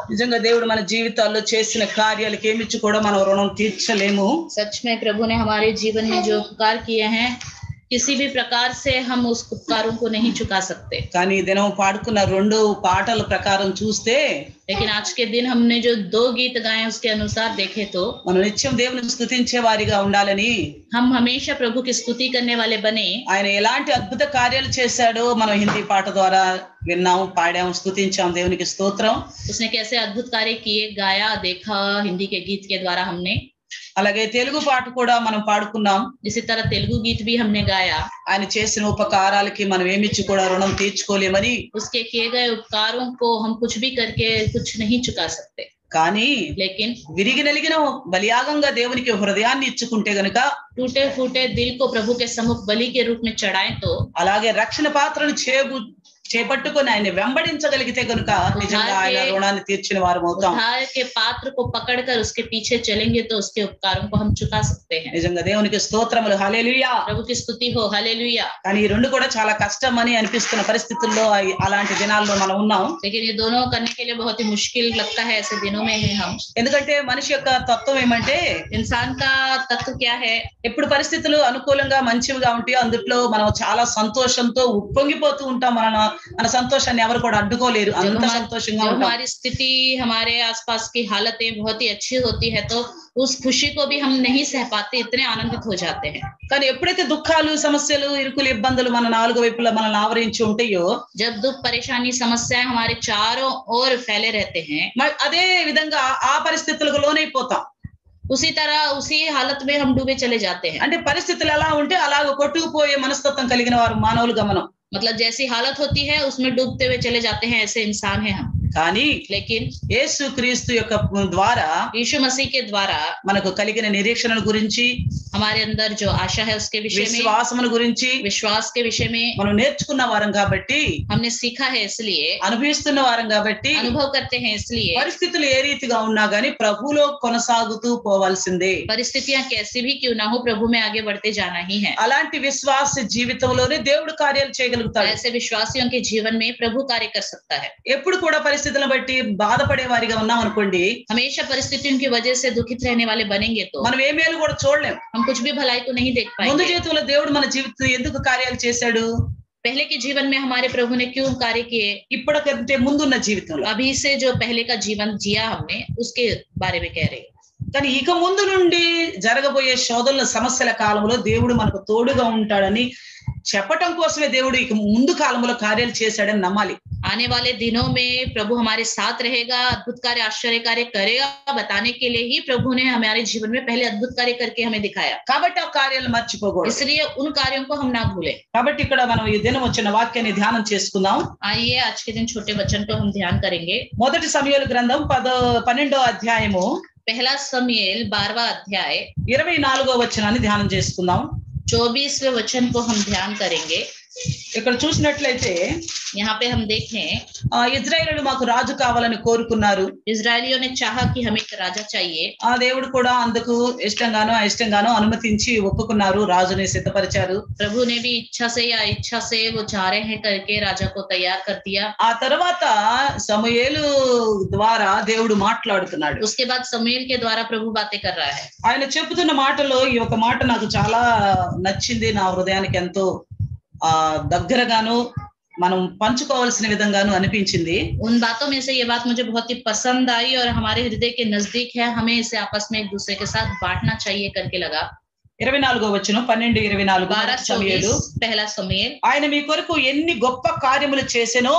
నిజంగా దేవుడు మన జీవితాల్లో చేసిన కార్యాలకి ఏమిచ్చి కూడా మనం రుణం తీర్చలేము सच में प्रभु ने हमारे जीवन में जो उपकार किए हैं किसी भी प्रकार से हम उस उपकारों को नहीं चुका सकते కానీ ఈ దినం పాడుకున్న రెండు పాటల ప్రకారం చూస్తే लेकिन आज के दिन हमने जो दो गीत गाए हैं, उसके अनुसार देखे तो మనం నిత్యం దేవుని స్థుతించే వారిగా ఉండాలని हम हमेशा प्रभु की स्तुति करने वाले बने ఆయన ఎలాంటి అద్భుత కార్యాలు చేశాడో మనం హిందీ పాట ద్వారా విన్నాం పాడాం స్థుతించాం దేవునికి స్తోత్రం उसने कैसे अद्भुत कार्य किए गाया देखा हिंदी के गीत के द्वारा हमने అలాగే తెలుగు పాట కూడా మనం పాడుకున్నాం इसी तरह तेलुगु गीत भी हमने गाया ఆయన చేసిన ఉపకారాలకి మనం ఏమిచ్చి కూడా రుణం తీర్చుకోలేమని उसके किए गए उपकारों को हम कुछ भी करके कुछ नहीं चुका सकते కానీ लेकिन విరిగి నలిగిన బలియాగంగా దేవునికి హృదయాన్ని ఇచ్చుకుంటే గనుక टूटे फूटे दिल को प्रभु के सम्मुख बलि के रूप में चढ़ाएं तो అలాగే రక్షణ పాత్రను చేబు చేపట్టుకొని ఆయన వెంబడించగలిగితే గనుక నిజంగా ఆయన రుణాన్ని తీర్చిన వారు అవుతాం उद्धार के पात्र को पकड़कर उसके पीछे चलेंगे तो उसके उपकारों को हम चुका सकते हैं నిజంగా దేవునికి స్తోత్రములు హల్లెలూయా प्रभु की स्तुति हो हालेलुया కానీ ఈ రెండు కూడా చాలా కష్టం అని అనిపిస్తున్న పరిస్థితుల్లో అయి- అలాంటి దినాల్లో మనం ఉన్నాం लेकिन ये दोनों करने के लिए बहुत ही मुश्किल लगता है ऐसे दिनों में है हम ఎందుకంటే మనిషి యొక్క తత్వం ఏమంటే इंसान का तत्व क्या है ఎప్పుడు పరిస్థితులు అనుకూలంగా మంచివిగా ఉంటాయో అందుట్లో మనం చాలా సంతోషంతో ఉప్పొంగిపోతూ ఉంటాం మన మన సంతోషాన్ని ఎవరు కూడా అడ్డుకోలేరు అంత हमारे- సంతోషంగా जब ఉంటాం हमारी स्थिति हमारे आसपास की हालतें बहुत ही अच्छी होती है तो उस खुशी को भी हम नहीं सह पाते इतने आनंदित हो जाते हैं కానీ ఎప్పుడైతే దుఃఖాలు సమస్యలు ఇరుకులు ఇబ్బందులు మన నాలుగు వైపులా మనల్ని ఆవరించి ఉంటాయో जब दुख परेशानी समस्याएं हमारे चारों ओर फैले रहते हैं మరి అదే విధంగా ఆ పరిస్థితులకు లోనైపోతాం उसी तरह उसी हालत में हम डूबे चले जाते हैं అంటే పరిస్థితులు ఎలా ఉంటే అలాగ కొట్టుకుపోయే మనస్తత్వం కలిగిన వారు మానవులు గమనం मतलब जैसी हालत होती है उसमें डूबते हुए चले जाते हैं ऐसे इंसान हैं हम కానీ लेकिन యేసు క్రీస్తు యొక్క ద్వారా यीशु मसीह के द्वारा మనకు కలిగిన నిరీక్షణ గురించి हमारे अंदर जो आशा है उसके विषय में విశ్వాసమును గురించి विश्वास के विषय में మనం నేర్చుకున్న వారం కాబట్టి हमने सीखा है इसलिए అనుభవిస్తున్న వారం కాబట్టి अनुभव करते हैं इसलिए పరిస్థితులు ఏ రీతిగా ఉన్నా గానీ ప్రభులో కొనసాగుతూ పోవాల్సిందే परिस्थितियां कैसी भी क्यों ना हो प्रभु में आगे बढ़ते जाना ही है అలాంటి విశ్వాస జీవితంలోనే దేవుడు కార్యాలు చేయగలుగుతాడు ऐसे विश्वासियों के जीवन में प्रभु कार्य कर सकता है ఎప్పుడు కూడా పరిస్థితులను బట్టి బాధపడే వారిగా ఉన్నాం అనుకోండి हमेशा परिस्थितियों की वजह से दुखित रहने वाले बनेंगे तो మనం ఏ మేలు కూడా చూడలేం हम कुछ भी भलाई को नहीं देख ముందు पाएंगे జీవితంలో దేవుడు మన జీవితం ఎందుకు కార్యాలు చేశాడు पहले के जीवन में हमारे प्रभु ने क्यों कार्य किए ఇప్పటికంటే ముందున్న జీవితంలో अभी से जो पहले का जीवन जिया हमने उसके बारे में कह रहे हैं కానీ ఇక ముందు నుండి జరగబోయే శోధనల సమస్యల కాలంలో దేవుడు మనకు తోడుగా ఉంటాడని చెప్పటం కోసమే దేవుడు ఇక ముందు కాలంలో కార్యాలు చేశాడని నమ్మాలి आने वाले दिनों में प्रभु हमारे साथ रहेगा अद्भुत कार्य आश्चर्य कार्य करेगा बताने के लिए ही प्रभु ने हमारे जीवन में पहले अद्भुत कार्य करके हमें दिखाया కాబట్టి ఆ కార్యాలు మర్చిపోకూడదు इसलिए उन कार्यों को हम ना भूलें కాబట్టి ఇక్కడ మనం ఈ దినం వచ్చిన వాక్యాన్ని ధ్యానం చేసుకుందాం आइए आज के दिन छोटे बच्चन को हम ध्यान करेंगे మొదటి సమయాల గ్రంథం పదో పన్నెండో అధ్యాయము पहला समयेल बारवा अध्याय ఇరవై నాలుగో వచనాన్ని ధ్యానం చేసుకుందాం चौबीसवें वचन को हम ध्यान करेंगे ఇక్కడ చూసినట్లయితే यहाँ पे हम देखें ఆ ఇజ్రాయేలు మాకు రాజు కావాలని కోరుకున్నారు इसराइलियों ने चाहा कि हमें एक राजा चाहिए ఆ దేవుడు కూడా అందుకు ఇష్టంగానో అయిష్టంగానో అనుమతించి ఒప్పుకున్నారు రాజుని సిద్ధపరిచారు प्रभु ने भी इच्छा से या इच्छा से वो चाह रहे हैं करके राजा को तैयार कर दिया ఆ తర్వాత సమయేలు ద్వారా దేవుడు మాట్లాడుతున్నాడు उसके बाद समूएल के द्वारा प्रभु बातें कर रहा है ఆయన చెబుతున్న మాటలో ఈ ఒక మాట నాకు చాలా నచ్చింది నా హృదయానికి ఎంతో ఆ దగ్గరగాను మనం పంచుకోవాల్సిన విధంగాను అనిపించింది उन बातों में से ये बात मुझे बहुत ही पसंद आई और हमारे हृदय के नजदीक है हमें इसे आपस में एक दूसरे के साथ बांटना चाहिए करके लगा ఇరవై నాలుగో వచ్చిన పన్నెండు ఇరవై నాలుగు बारह సమయాలు चौबीस पहला समूएल ఆయన మీ కొరకు ఎన్ని గొప్ప కార్యములు చేసెనో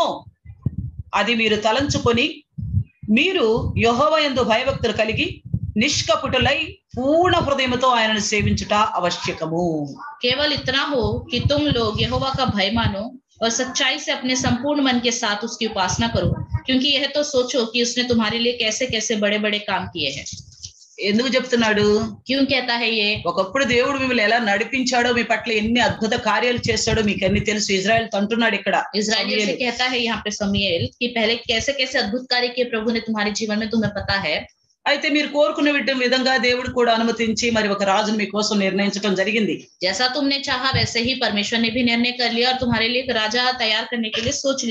అది మీరు తలంచుకొని మీరు యెహోవాయందు భయభక్తులు కలిగి నిష్కపుటులై పూర్ణ హృదయముతో ఆయనను సేవించుట ఆవశ్యకము केवल इतना हो कि तुम लोग यहोवा का भय मानो और सच्चाई से अपने संपूर्ण मन के साथ उसकी उपासना करो क्योंकि यह तो सोचो कि उसने तुम्हारे लिए कैसे कैसे बड़े बड़े काम किए हैं ఎందుకు చెప్తున్నాడు क्यों कहता है ये ఒకప్పుడు దేవుడు మిమ్మల్ని ఎలా నడిపించాడో మీ పట్ల ఎన్ని అద్భుత కార్యాలు చేస్తాడో మీకు అన్ని తెలుసు ఇజ్రాయెల్ అంటున్నాడు ఇక్కడ इसराइलियों से समूएल। कहता है यहाँ पे समीएल कि पहले कैसे कैसे अद्भुत कार्य किए प्रभु ने तुम्हारे जीवन में तुम्हें पता है అయితే మీరు కోరుకునే విధం- విధంగా దేవుడు కూడా అనుమతించి మరి ఒక రాజును మీకోసం నిర్ణయించడం జరిగింది जैसा तुमने चाहा वैसे ही परमेश्वर ने भी निर्णय कर लिया और तुम्हारे लिए एक राजा तैयार करने के लिए सोच लिया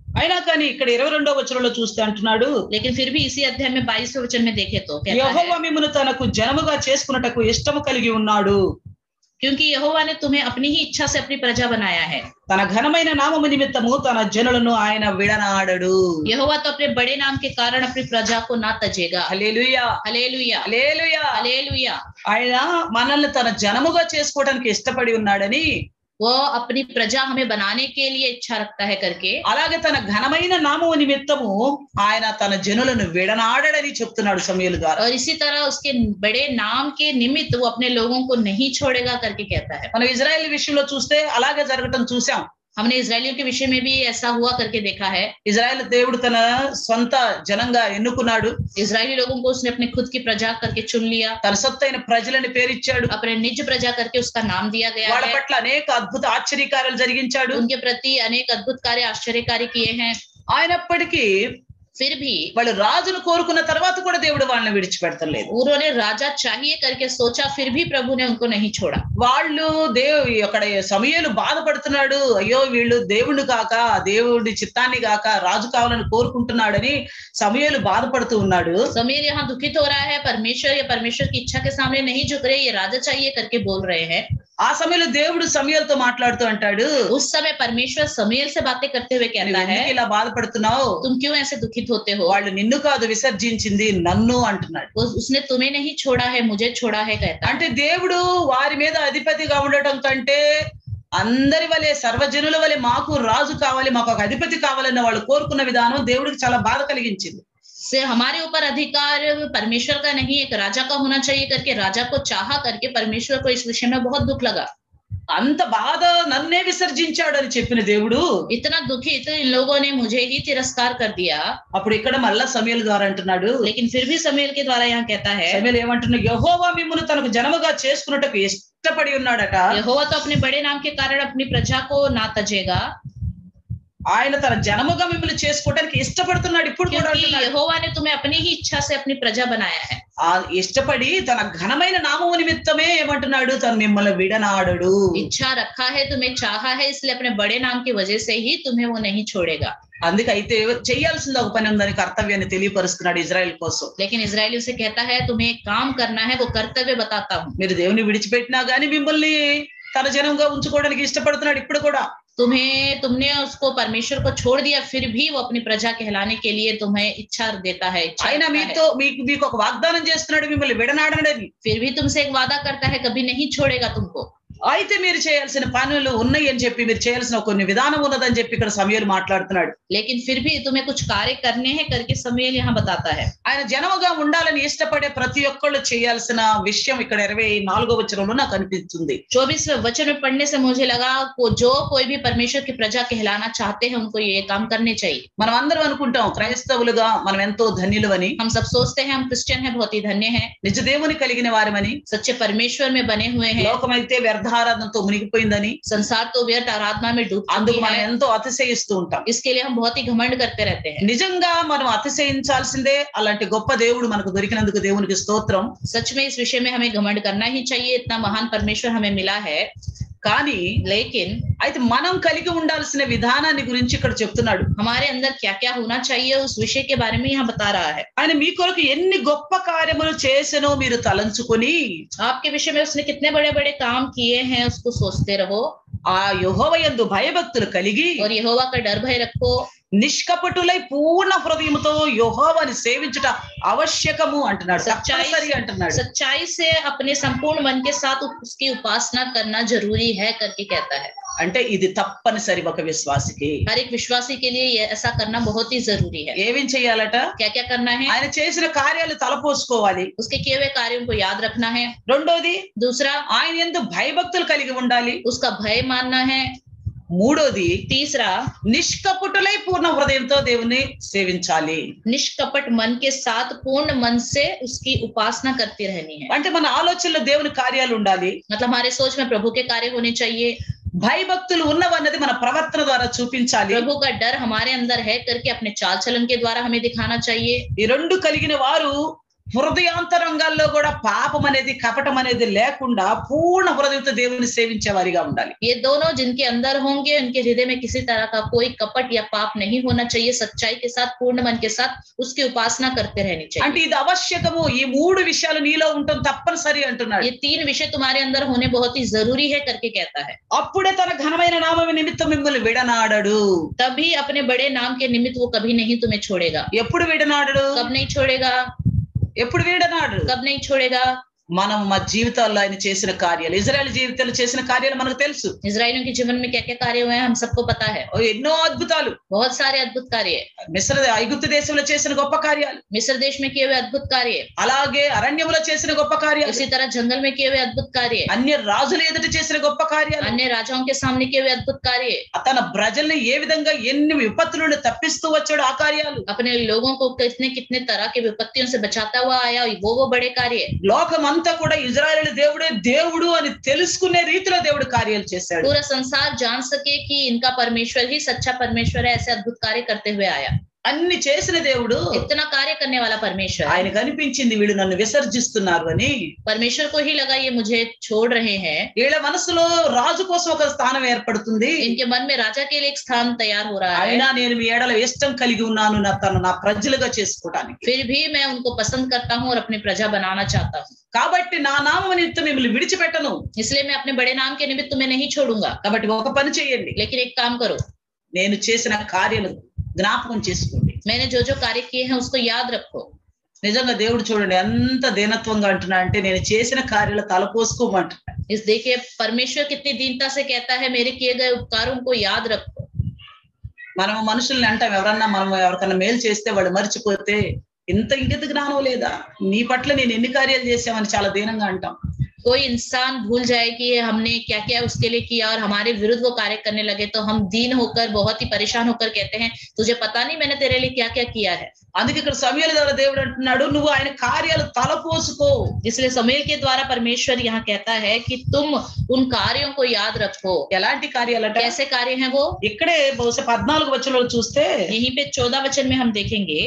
అయినా కానీ ఇక్కడ ఇరవై రెండో వచనంలో చూస్తే అంటున్నాడు लेकिन फिर भी इसी अध्याय में बाईसवें वचन में देखे तो कहता యెహోవా है మిమ్మను తనకు జనముగా చేసుకున్నటకు ఇష్టము కలిగి ఉన్నాడు क्योंकि यहोवा ने तुम्हें अपनी ही इच्छा से अपनी प्रजा बनाया है తన ఘనమైన నామము నిమిత్తము తన జనులను ఆయన విడనాడడు यहोवा तो अपने बड़े नाम के कारण अपनी प्रजा को ना तजेगा హల్లెలూయా हलेलुया హల్లెలూయా हलेलुया ఆయన మనల్ని తన జనముగా చేసుకోవడానికి ఇష్టపడి ఉన్నాడని वो अपनी प्रजा हमें बनाने के लिए इच्छा रखता है करके అలాగే తన ఘనమైన నామము నిమిత్తము ఆయన తన జనులను విడనాడడని చెప్తున్నాడు సమయలు ద్వారా और इसी तरह उसके बड़े नाम के निमित्त वो अपने लोगों को नहीं छोड़ेगा करके कहता है మనం ఇజ్రాయెల్ విషయంలో చూస్తే అలాగే జరగటం చూసాం हमने इसराइलियों के विषय में भी ऐसा हुआ करके देखा है ఇజ్రాయెల్ దేవుడు తన సొంత జనంగా ఎన్నుకున్నాడు इसराइली लोगों को उसने अपने खुद की प्रजा करके चुन लिया తన సొత్తైన ప్రజలని పేరిచ్చాడు अपने निज प्रजा करके उसका नाम दिया गया వాళ్ళ है పట్ల అనేక అద్భుత ఆశ్చర్యకార్యాలు జరిగించాడు उनके प्रति अनेक अद्भुत कार्य आश्चर्यकारी किए हैं ఆయనప్పటికీ फिर भी వాళ్ళు రాజును కోరుకున్న తర్వాత కూడా దేవుడు వాళ్ళని విడిచిపెడతలేదు उन्होंने राजा चाहिए करके सोचा फिर भी प्रभु ने उनको नहीं छोड़ा వాళ్ళు దేవు అక్కడ సమయలు బాధపడుతున్నాడు అయ్యో వీళ్ళు దేవుడు కాక దేవుడి చిత్తాన్ని కాక రాజు కావాలని కోరుకుంటున్నాడని సమయలు బాధపడుతూ ఉన్నాడు समीर यहाँ दुखित हो रहा है परमेश्वर या परमेश्वर की इच्छा के सामने नहीं झुक रहे ये राजा चाहिए करके बोल रहे हैं ఆ సమయంలో దేవుడు సమయలతో మాట్లాడుతూ అంటాడు उस समय परमेश्वर समीर से बातें करते हुए "నువ్వు कहता है ఎందుకు ఇలా బాధపడుతున్నావు तुम क्यों ऐसे दुखित होते हो వాళ్ళు నిన్ను కాదు విసర్జించింది నన్ను అంటున్నాడు वो- उसने तुम्हें नहीं छोड़ा है मुझे छोड़ा है कहता है అంటే దేవుడు వారి మీద అధిపతిగా ఉండటం కంటే అందరి వలె సర్వజనుల వలె మాకు రాజు కావాలి మాకు ఒక అధిపతి కావాలన్న వాళ్ళు కోరుకున్న విధానం దేవుడికి చాలా బాధ కలిగించింది से हमारे ऊपर अधिकार परमेश्वर का नहीं एक राजा का होना चाहिए करके राजा को चाहा करके परमेश्वर को इस विषय में बहुत दुख लगा అంత బాధ నన్నే విసర్జించాడు అని చెప్పిన దేవుడు इतना दुखित इन लोगों ने मुझे ही तिरस्कार कर दिया అప్పుడు ఇక్కడ మళ్ళా సమయలు ద్వారా అంటున్నాడు लेकिन फिर भी समीर के द्वारा यहाँ कहता है సమయలు ఏమంటున్నాడు యహోవా మిమ్మల్ని తనకు జనముగా చేసుకున్నట్టుకు ఇష్టపడి ఉన్నాడట यहोवा तो अपने बड़े नाम के कारण अपनी प्रजा को ना तजेगा ఆయన తన జనముగా మిమ్మల్ని చేసుకోవడానికి ఇష్టపడుతున్నాడు ఇప్పుడు కూడా क्योंकि అంటున్నాడు यहोवा ने तुम्हें अपनी ही इच्छा से अपनी प्रजा बनाया है ఆ ఇష్టపడి తన ఘనమైన నామము నిమిత్తమే ఏమంటున్నాడు తను మిమ్మల్ని విడనాడడు इच्छा रखा है तुम्हें चाहा है इसलिए अपने बड़े नाम की वजह से ही तुम्हें वो नहीं छोड़ेगा అందుకైతే చేయాల్సింది ఒక పని ఉందని కర్తవ్యాన్ని తెలియపరుస్తున్నాడు ఇజ్రాయెల్ కోసం लेकिन इसराइली उसे कहता है तुम्हें एक काम करना है वो कर्तव्य बताता हूँ మీరు దేవుని విడిచిపెట్టినా గానీ మిమ్మల్ని తన జనంగా ఉంచుకోవడానికి ఇష్టపడుతున్నాడు ఇప్పుడు కూడా तुम्हें तुमने उसको परमेश्वर को छोड़ दिया फिर भी वो अपनी प्रजा कहलाने के लिए तुम्हें इच्छा देता है इच्छा ఆయన रखता है। మీతో మీకు మీకు ఒక వాగ్దానం చేస్తున్నాడు మిమ్మల్ని విడనాడనని फिर भी तुमसे एक वादा करता है कभी नहीं छोड़ेगा तुमको అయితే మీరు చేయాల్సిన పనులు ఉన్నాయి అని చెప్పి మీరు చేయాల్సిన కొన్ని విధానం ఉన్నదని చెప్పి ఇక్కడ సమయాలు మాట్లాడుతున్నాడు लेकिन फिर भी तुम्हें कुछ कार्य करने हैं करके समीर यहाँ बताता है ఆయన జనముగా ఉండాలని ఇష్టపడే ప్రతి ఒక్కళ్ళు చేయాల్సిన విషయం ఇక్కడ ఇరవై నాలుగో వచనంలో నాకు అనిపిస్తుంది चौबीसवें वचन में पढ़ने से मुझे लगा को जो कोई भी परमेश्वर की प्रजा कहलाना चाहते हैं उनको ये काम करने चाहिए మనం అందరం అనుకుంటాం క్రైస్తవులుగా మనం ఎంతో ధన్యులు అని हम सब सोचते हैं हम क्रिश्चियन हैं बहुत ही धन्य हैं నిజ దేవుని కలిగిన వారమని सच्चे परमेश्वर में बने हुए हैं లోకమైతే వ్యర్థారాధనతో మునిగిపోయిందని संसार तो व्यर्थ आराधना में डूब అందుకు चुकी మనం है ఎంతో అతిశయిస్తూ ఉంటాం इसके लिए हम बहुत ही घमंड करते रहते हैं నిజంగా మనం అతిశయించాల్సిందే అలాంటి గొప్ప దేవుడు మనకు దొరికినందుకు దేవునికి స్తోత్రం सच में इस विषय में हमें घमंड करना ही चाहिए इतना महान परमेश्वर हमें मिला है కానీ लेकिन అయితే మనం కలిగి ఉండాల్సిన విధానాన్ని గురించి ఇక్కడ చెప్తున్నాడు हमारे अंदर क्या क्या होना चाहिए उस विषय के बारे में यहाँ बता रहा है ఆయన మీ కొరకు ఎన్ని గొప్ప కార్యములు చేసెనో మీరు తలంచుకొని आपके विषय में उसने कितने बड़े बड़े काम किए हैं उसको सोचते रहो ఆ యెహోవయందు భయభక్తులు కలిగి और यहोवा का डर भय रखो నిష్కపటులై పూర్ణ హృదయముతో యెహోవాని సేవించుట ఆవశ్యకము అంటున్నాడు సచ్చాయి- తప్పనిసరి అంటున్నాడు सच्चाई से अपने संपूर्ण मन के साथ उसकी उपासना करना जरूरी है करके कहता है అంటే ఇది తప్పనిసరి ఒక విశ్వాసికి हर एक विश्वासी के लिए ये ऐसा करना बहुत ही जरूरी है ఏమేం చెయ్యాలట क्या क्या करना है ఆయన చేసిన కార్యాలు తలపోసుకోవాలి उसके किए हुए कार्यों को याद रखना है రెండోది दूसरा ఆయన ఎందు భయభక్తులు కలిగి ఉండాలి उसका भय मानना है మూడోది तीसरा నిష్కపుటులై పూర్ణ హృదయంతో దేవుని సేవించాలి निष्कपट मन के साथ पूर्ण मन से उसकी उपासना करती रहनी है అంటే మన ఆలోచనలో దేవుని కార్యాలు ఉండాలి मतलब हमारे सोच में प्रभु के कार्य होने चाहिए భయభక్తులు ఉన్నవన్నది మన ప్రవర్తన ద్వారా చూపించాలి प्रभु का डर हमारे अंदर है करके अपने चाल चलन के द्वारा हमें दिखाना चाहिए ఈ రెండు కలిగిన వారు హృదయాంతరంగాల్లో కూడా పాపం అనేది కపటం అనేది లేకుండా పూర్ణ హృదయంతో దేవుని సేవించే వారిగా ఉండాలి ये दोनों जिनके अंदर होंगे उनके हृदय में किसी तरह का कोई कपट या पाप नहीं होना चाहिए सच्चाई के साथ पूर्ण मन के साथ उसकी उपासना करते रहनी चाहिए అంటే ఇది అవశ్యకము ఈ మూడు విషయాలు నీలో ఉండటం తప్పనిసరి అంటున్నాడు ये तीन विषय तुम्हारे अंदर होने बहुत ही जरूरी है करके कहता है అప్పుడే తన ఘనమైన నామం నిమిత్తం మిమ్మల్ని విడనాడడు तभी अपने बड़े नाम के निमित्त वो कभी नहीं तुम्हें छोड़ेगा ఎప్పుడు విడనాడడు कब नहीं छोड़ेगा ఎప్పుడు వీడనాడు कब नहीं छोड़ेगा మనం మా జీవితాల్లో ఆయన చేసిన కార్యాలు ఇజ్రాయెల్ జీవితాలు చేసిన కార్యాలు మనకు తెలుసు इसराइलियों के जीवन में क्या क्या कार्य हुए हैं हम सबको पता है ఓ ఎన్నో అద్భుతాలు बहुत सारे अद्भुत कार्य है మిశ్ర ఐగుప్తు దేశంలో చేసిన గొప్ప కార్యాలు मिस्र देश में किए हुए अद्भुत कार्य है అలాగే అరణ్యములో చేసిన గొప్ప కార్యాలు इसी तरह जंगल में किए हुए अद्भुत कार्य है అన్య రాజుల ఎదుట చేసిన గొప్ప కార్యాలు अन्य राजाओं के सामने किए हुए अद्भुत कार्य है తన ప్రజల్ని ఏ విధంగా ఎన్ని విపత్తుల నుండి తప్పిస్తూ వచ్చాడు ఆ కార్యాలు अपने लोगों को कितने कितने तरह के विपत्तियों से बचाता हुआ आया वो वो बड़े कार्य है లోకం అంతా కూడా ఇజ్రాయేల్ దేవుడే దేవుడు అని తెలుసుకునే రీతిలో దేవుడు కార్యాలు చేశాడు पूरा संसार जान सके कि इनका परमेश्वर ही सच्चा परमेश्वर है ऐसे अद्भुत कार्य करते हुए आया అన్ని చేసిన దేవుడు इतना कार्य करने वाला परमेश्वर है। ఆయన కనిపించింది వీళ్ళు నన్ను విసర్జిస్తున్నారు అని परमेश्वर को ही लगा ये मुझे छोड़ रहे हैं వీళ్ళ మనసులో రాజు కోసం ఒక స్థానం ఏర్పడుతుంది इनके मन में राजा के लिए एक स्थान तैयार हो रहा है అయినా నేను మీ ఏడల ఇష్టం కలిగి ఉన్నాను నా తను నా ప్రజలుగా చేసుకోవటానికి फिर भी मैं उनको पसंद करता हूँ और अपनी प्रजा बनाना चाहता हूँ కాబట్టి నా నామం నిమిత్తం మిమ్మల్ని విడిచిపెట్టను इसलिए मैं अपने बड़े नाम के निमित्त तुम्हें नहीं छोड़ूंगा కాబట్టి ఒక పని చేయండి लेकिन एक काम करो నేను చేసిన కార్యాలు జ్ఞాపకం చేసుకోండి मैंने जो जो कार्य किए हैं उसको याद रखो నిజంగా దేవుడు చూడండి ఎంత దీనత్వంగా అంటున్నా అంటే నేను చేసిన కార్యాలు తలపోసుకోమంటున్నా इस देखिए परमेश्वर कितनी दीनता से कहता है मेरे किए गए उपकारों को याद रखो మనం మనుషుల్ని అంటాం ఎవరన్నా మనం ఎవరికన్నా మేలు చేస్తే వాళ్ళు మర్చిపోతే ఇంత ఇంగిత జ్ఞానం లేదా నీ పట్ల నేను ఎన్ని కార్యాలు చేశామని చాలా దీనంగా అంటాం कोई इंसान भूल जाए कि हमने क्या क्या उसके लिए किया और हमारे विरुद्ध वो कार्य करने लगे तो हम दीन होकर बहुत ही परेशान होकर कहते हैं तुझे पता नहीं मैंने तेरे लिए क्या क्या किया है అందుకే ఇక్కడ సమయాల ద్వారా దేవుడు అంటున్నాడు నువ్వు ఆయన కార్యాలు తలపోసుకో इसलिए समेल के द्वारा परमेश्वर यहाँ कहता है कि तुम उन कार्यों को याद रखो ఎలాంటి కార్యాలట कैसे कार्य हैं वो ఇక్కడే బహుశా పద్నాలుగు వచ్చలో చూస్తే यहीं पे चौदह वचन में हम देखेंगे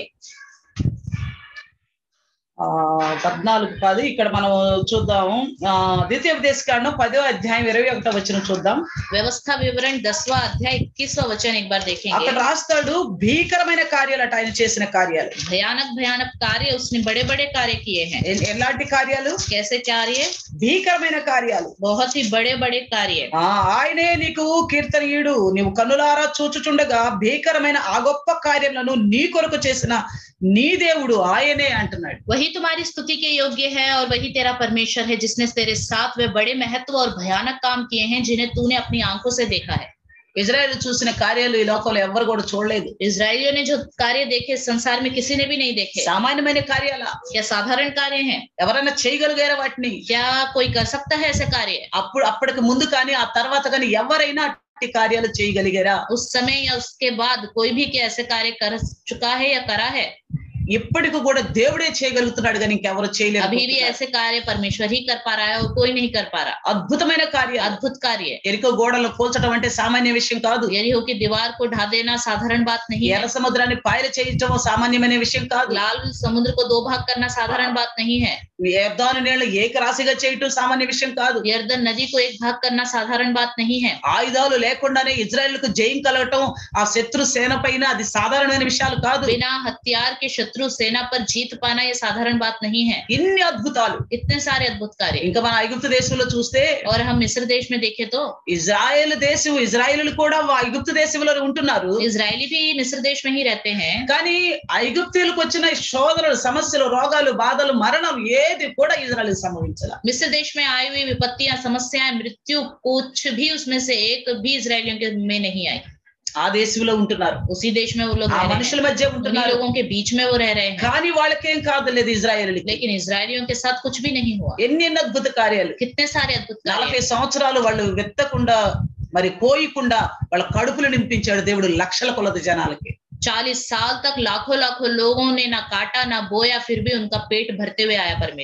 ఆ పద్నాలుగు పది ఇక్కడ మనం చూద్దాము ఆ ద్వితీయ ఉపదేశకాండం పదో అధ్యాయం ఇరవై ఒకటో వచ్చిన చూద్దాం व्यवस्था विवरण दसवां अध्याय इक्कीसवा वचन एक बार देखेंगे అక్కడ రాస్తాడు భీకరమైన కార్యాలట ఆయన చేసిన కార్యాలు भयानक भयानक कार्य उसने बड़े बड़े कार्य किए हैं ఎ- ఎలాంటి కార్యాలు कैसे कार्य భీకరమైన కార్యాలు बहुत ही बड़े बड़े कार्य ఆ ఆయనే నీకు కీర్తనీయుడు నీవు కన్నులారా చూచుచుండగా భీకరమైన ఆ గొప్ప కార్యములను నీ కొరకు చేసిన నీ దేవుడు ఆయనే అంటున్నాడు वही तुम्हारी स्तुति के योग्य है और वही तेरा परमेश्वर है जिसने तेरे साथ वे बड़े महत्व और भयानक काम किए हैं जिन्हें तूने अपनी आंखों से देखा है ఇజ్రాయెల్ చూసిన కార్యాలు ఈ లోకంలో ఎవ్వరు కూడా చూడలేదు इसराइलियों ने जो कार्य देखे संसार में किसी ने भी नहीं देखे సామాన్యమైన కార్యాల क्या साधारण कार्य हैं ఎవరైనా చేయగలిగారా వాటిని क्या कोई कर सकता है ऐसे कार्य అప్పుడు అప్పటికి ముందు కానీ ఆ తర్వాత కానీ ఎవరైనా అట్టి కార్యాలు చేయగలిగారా उस समय या उसके बाद कोई भी क्या ऐसे कार्य कर चुका है या करा है ఇప్పటికి కూడా దేవుడే చేయగలుగుతున్నాడు కానీ ఇంకెవరు చేయలేరు अभी भी ऐसे कार्य परमेश्वर ही कर पा रहा है और कोई नहीं कर पा रहा అద్భుతమైన కార్యాలు अद्भुत कार्य ఎరికో గోడలు కూల్చడం అంటే సామాన్య విషయం కాదు यदि हो कि दीवार को ढा देना साधारण बात नहीं है ఎర్ర సముద్రాన్ని పాయలు చేయటం సామాన్యమైన విషయం కాదు लाल समुद्र को दो भाग करना साधारण बात नहीं है యుద్ధాన్ని నీళ్ళు ఏకరాశిగా చేయటం సామాన్య విషయం కాదు यर्दन नदी को एक भाग करना साधारण बात नहीं है ఆయుధాలు లేకుండానే ఇజ్రాయెల్ కు జయం కలగటం ఆ శత్రు సేన పైన అది సాధారణమైన విషయాలు కాదు बिना हथियार के शत्रु सेना पर जीत पाना ये साधारण बात नहीं है ఇన్ని అద్భుతాలు इतने सारे अद्भुत कार्य ఇంకా మన ఐగుప్తు దేశంలో చూస్తే और हम मिस्र देश में देखें तो ఇజ్రాయెల్ దేశం ఇజ్రాయేలు కూడా వా- ఐగుప్తు దేశంలో ఉంటున్నారు इसराइली भी मिस्र देश में ही रहते हैं కానీ ఐగుప్తీయులకు వచ్చిన శోధనలు సమస్యలు రోగాలు బాధలు మరణం ఏది కూడా ఇజ్రాయల్ సంభవించాల मिस्र देश में आई हुई विपत्तियां समस्याएं मृत्यु कुछ भी उसमें से एक भी इसराइलियों के में नहीं आई ఆ దేశంలో ఉంటున్నారు उसी देश में वो लोग ఆ रह रहे మనుషుల हैं మధ్య उन्हीं ఉంటున్నారు लोगों के बीच में वो रह रहे हैं కానీ వాళ్ళకేం కాదు లేదు ఇజ్రాయేలీకి लेकिन इसराइलियों के साथ कुछ भी नहीं हुआ ఎన్ని ఎన్ని అద్భుత కార్యాలు कितने सारे अद्भुत कार्य నలభై సంవత్సరాలు వాళ్ళు వెత్తకుండా మరి కోయకుండా వాళ్ళ కడుపులు నింపించాడు దేవుడు లక్షల కొలది జనాలకి चालीस साल तक लाखों लाखों लोगों ने ना काटा ना बोया फिर भी उनका पेट भरते हुए आया परमेश्वर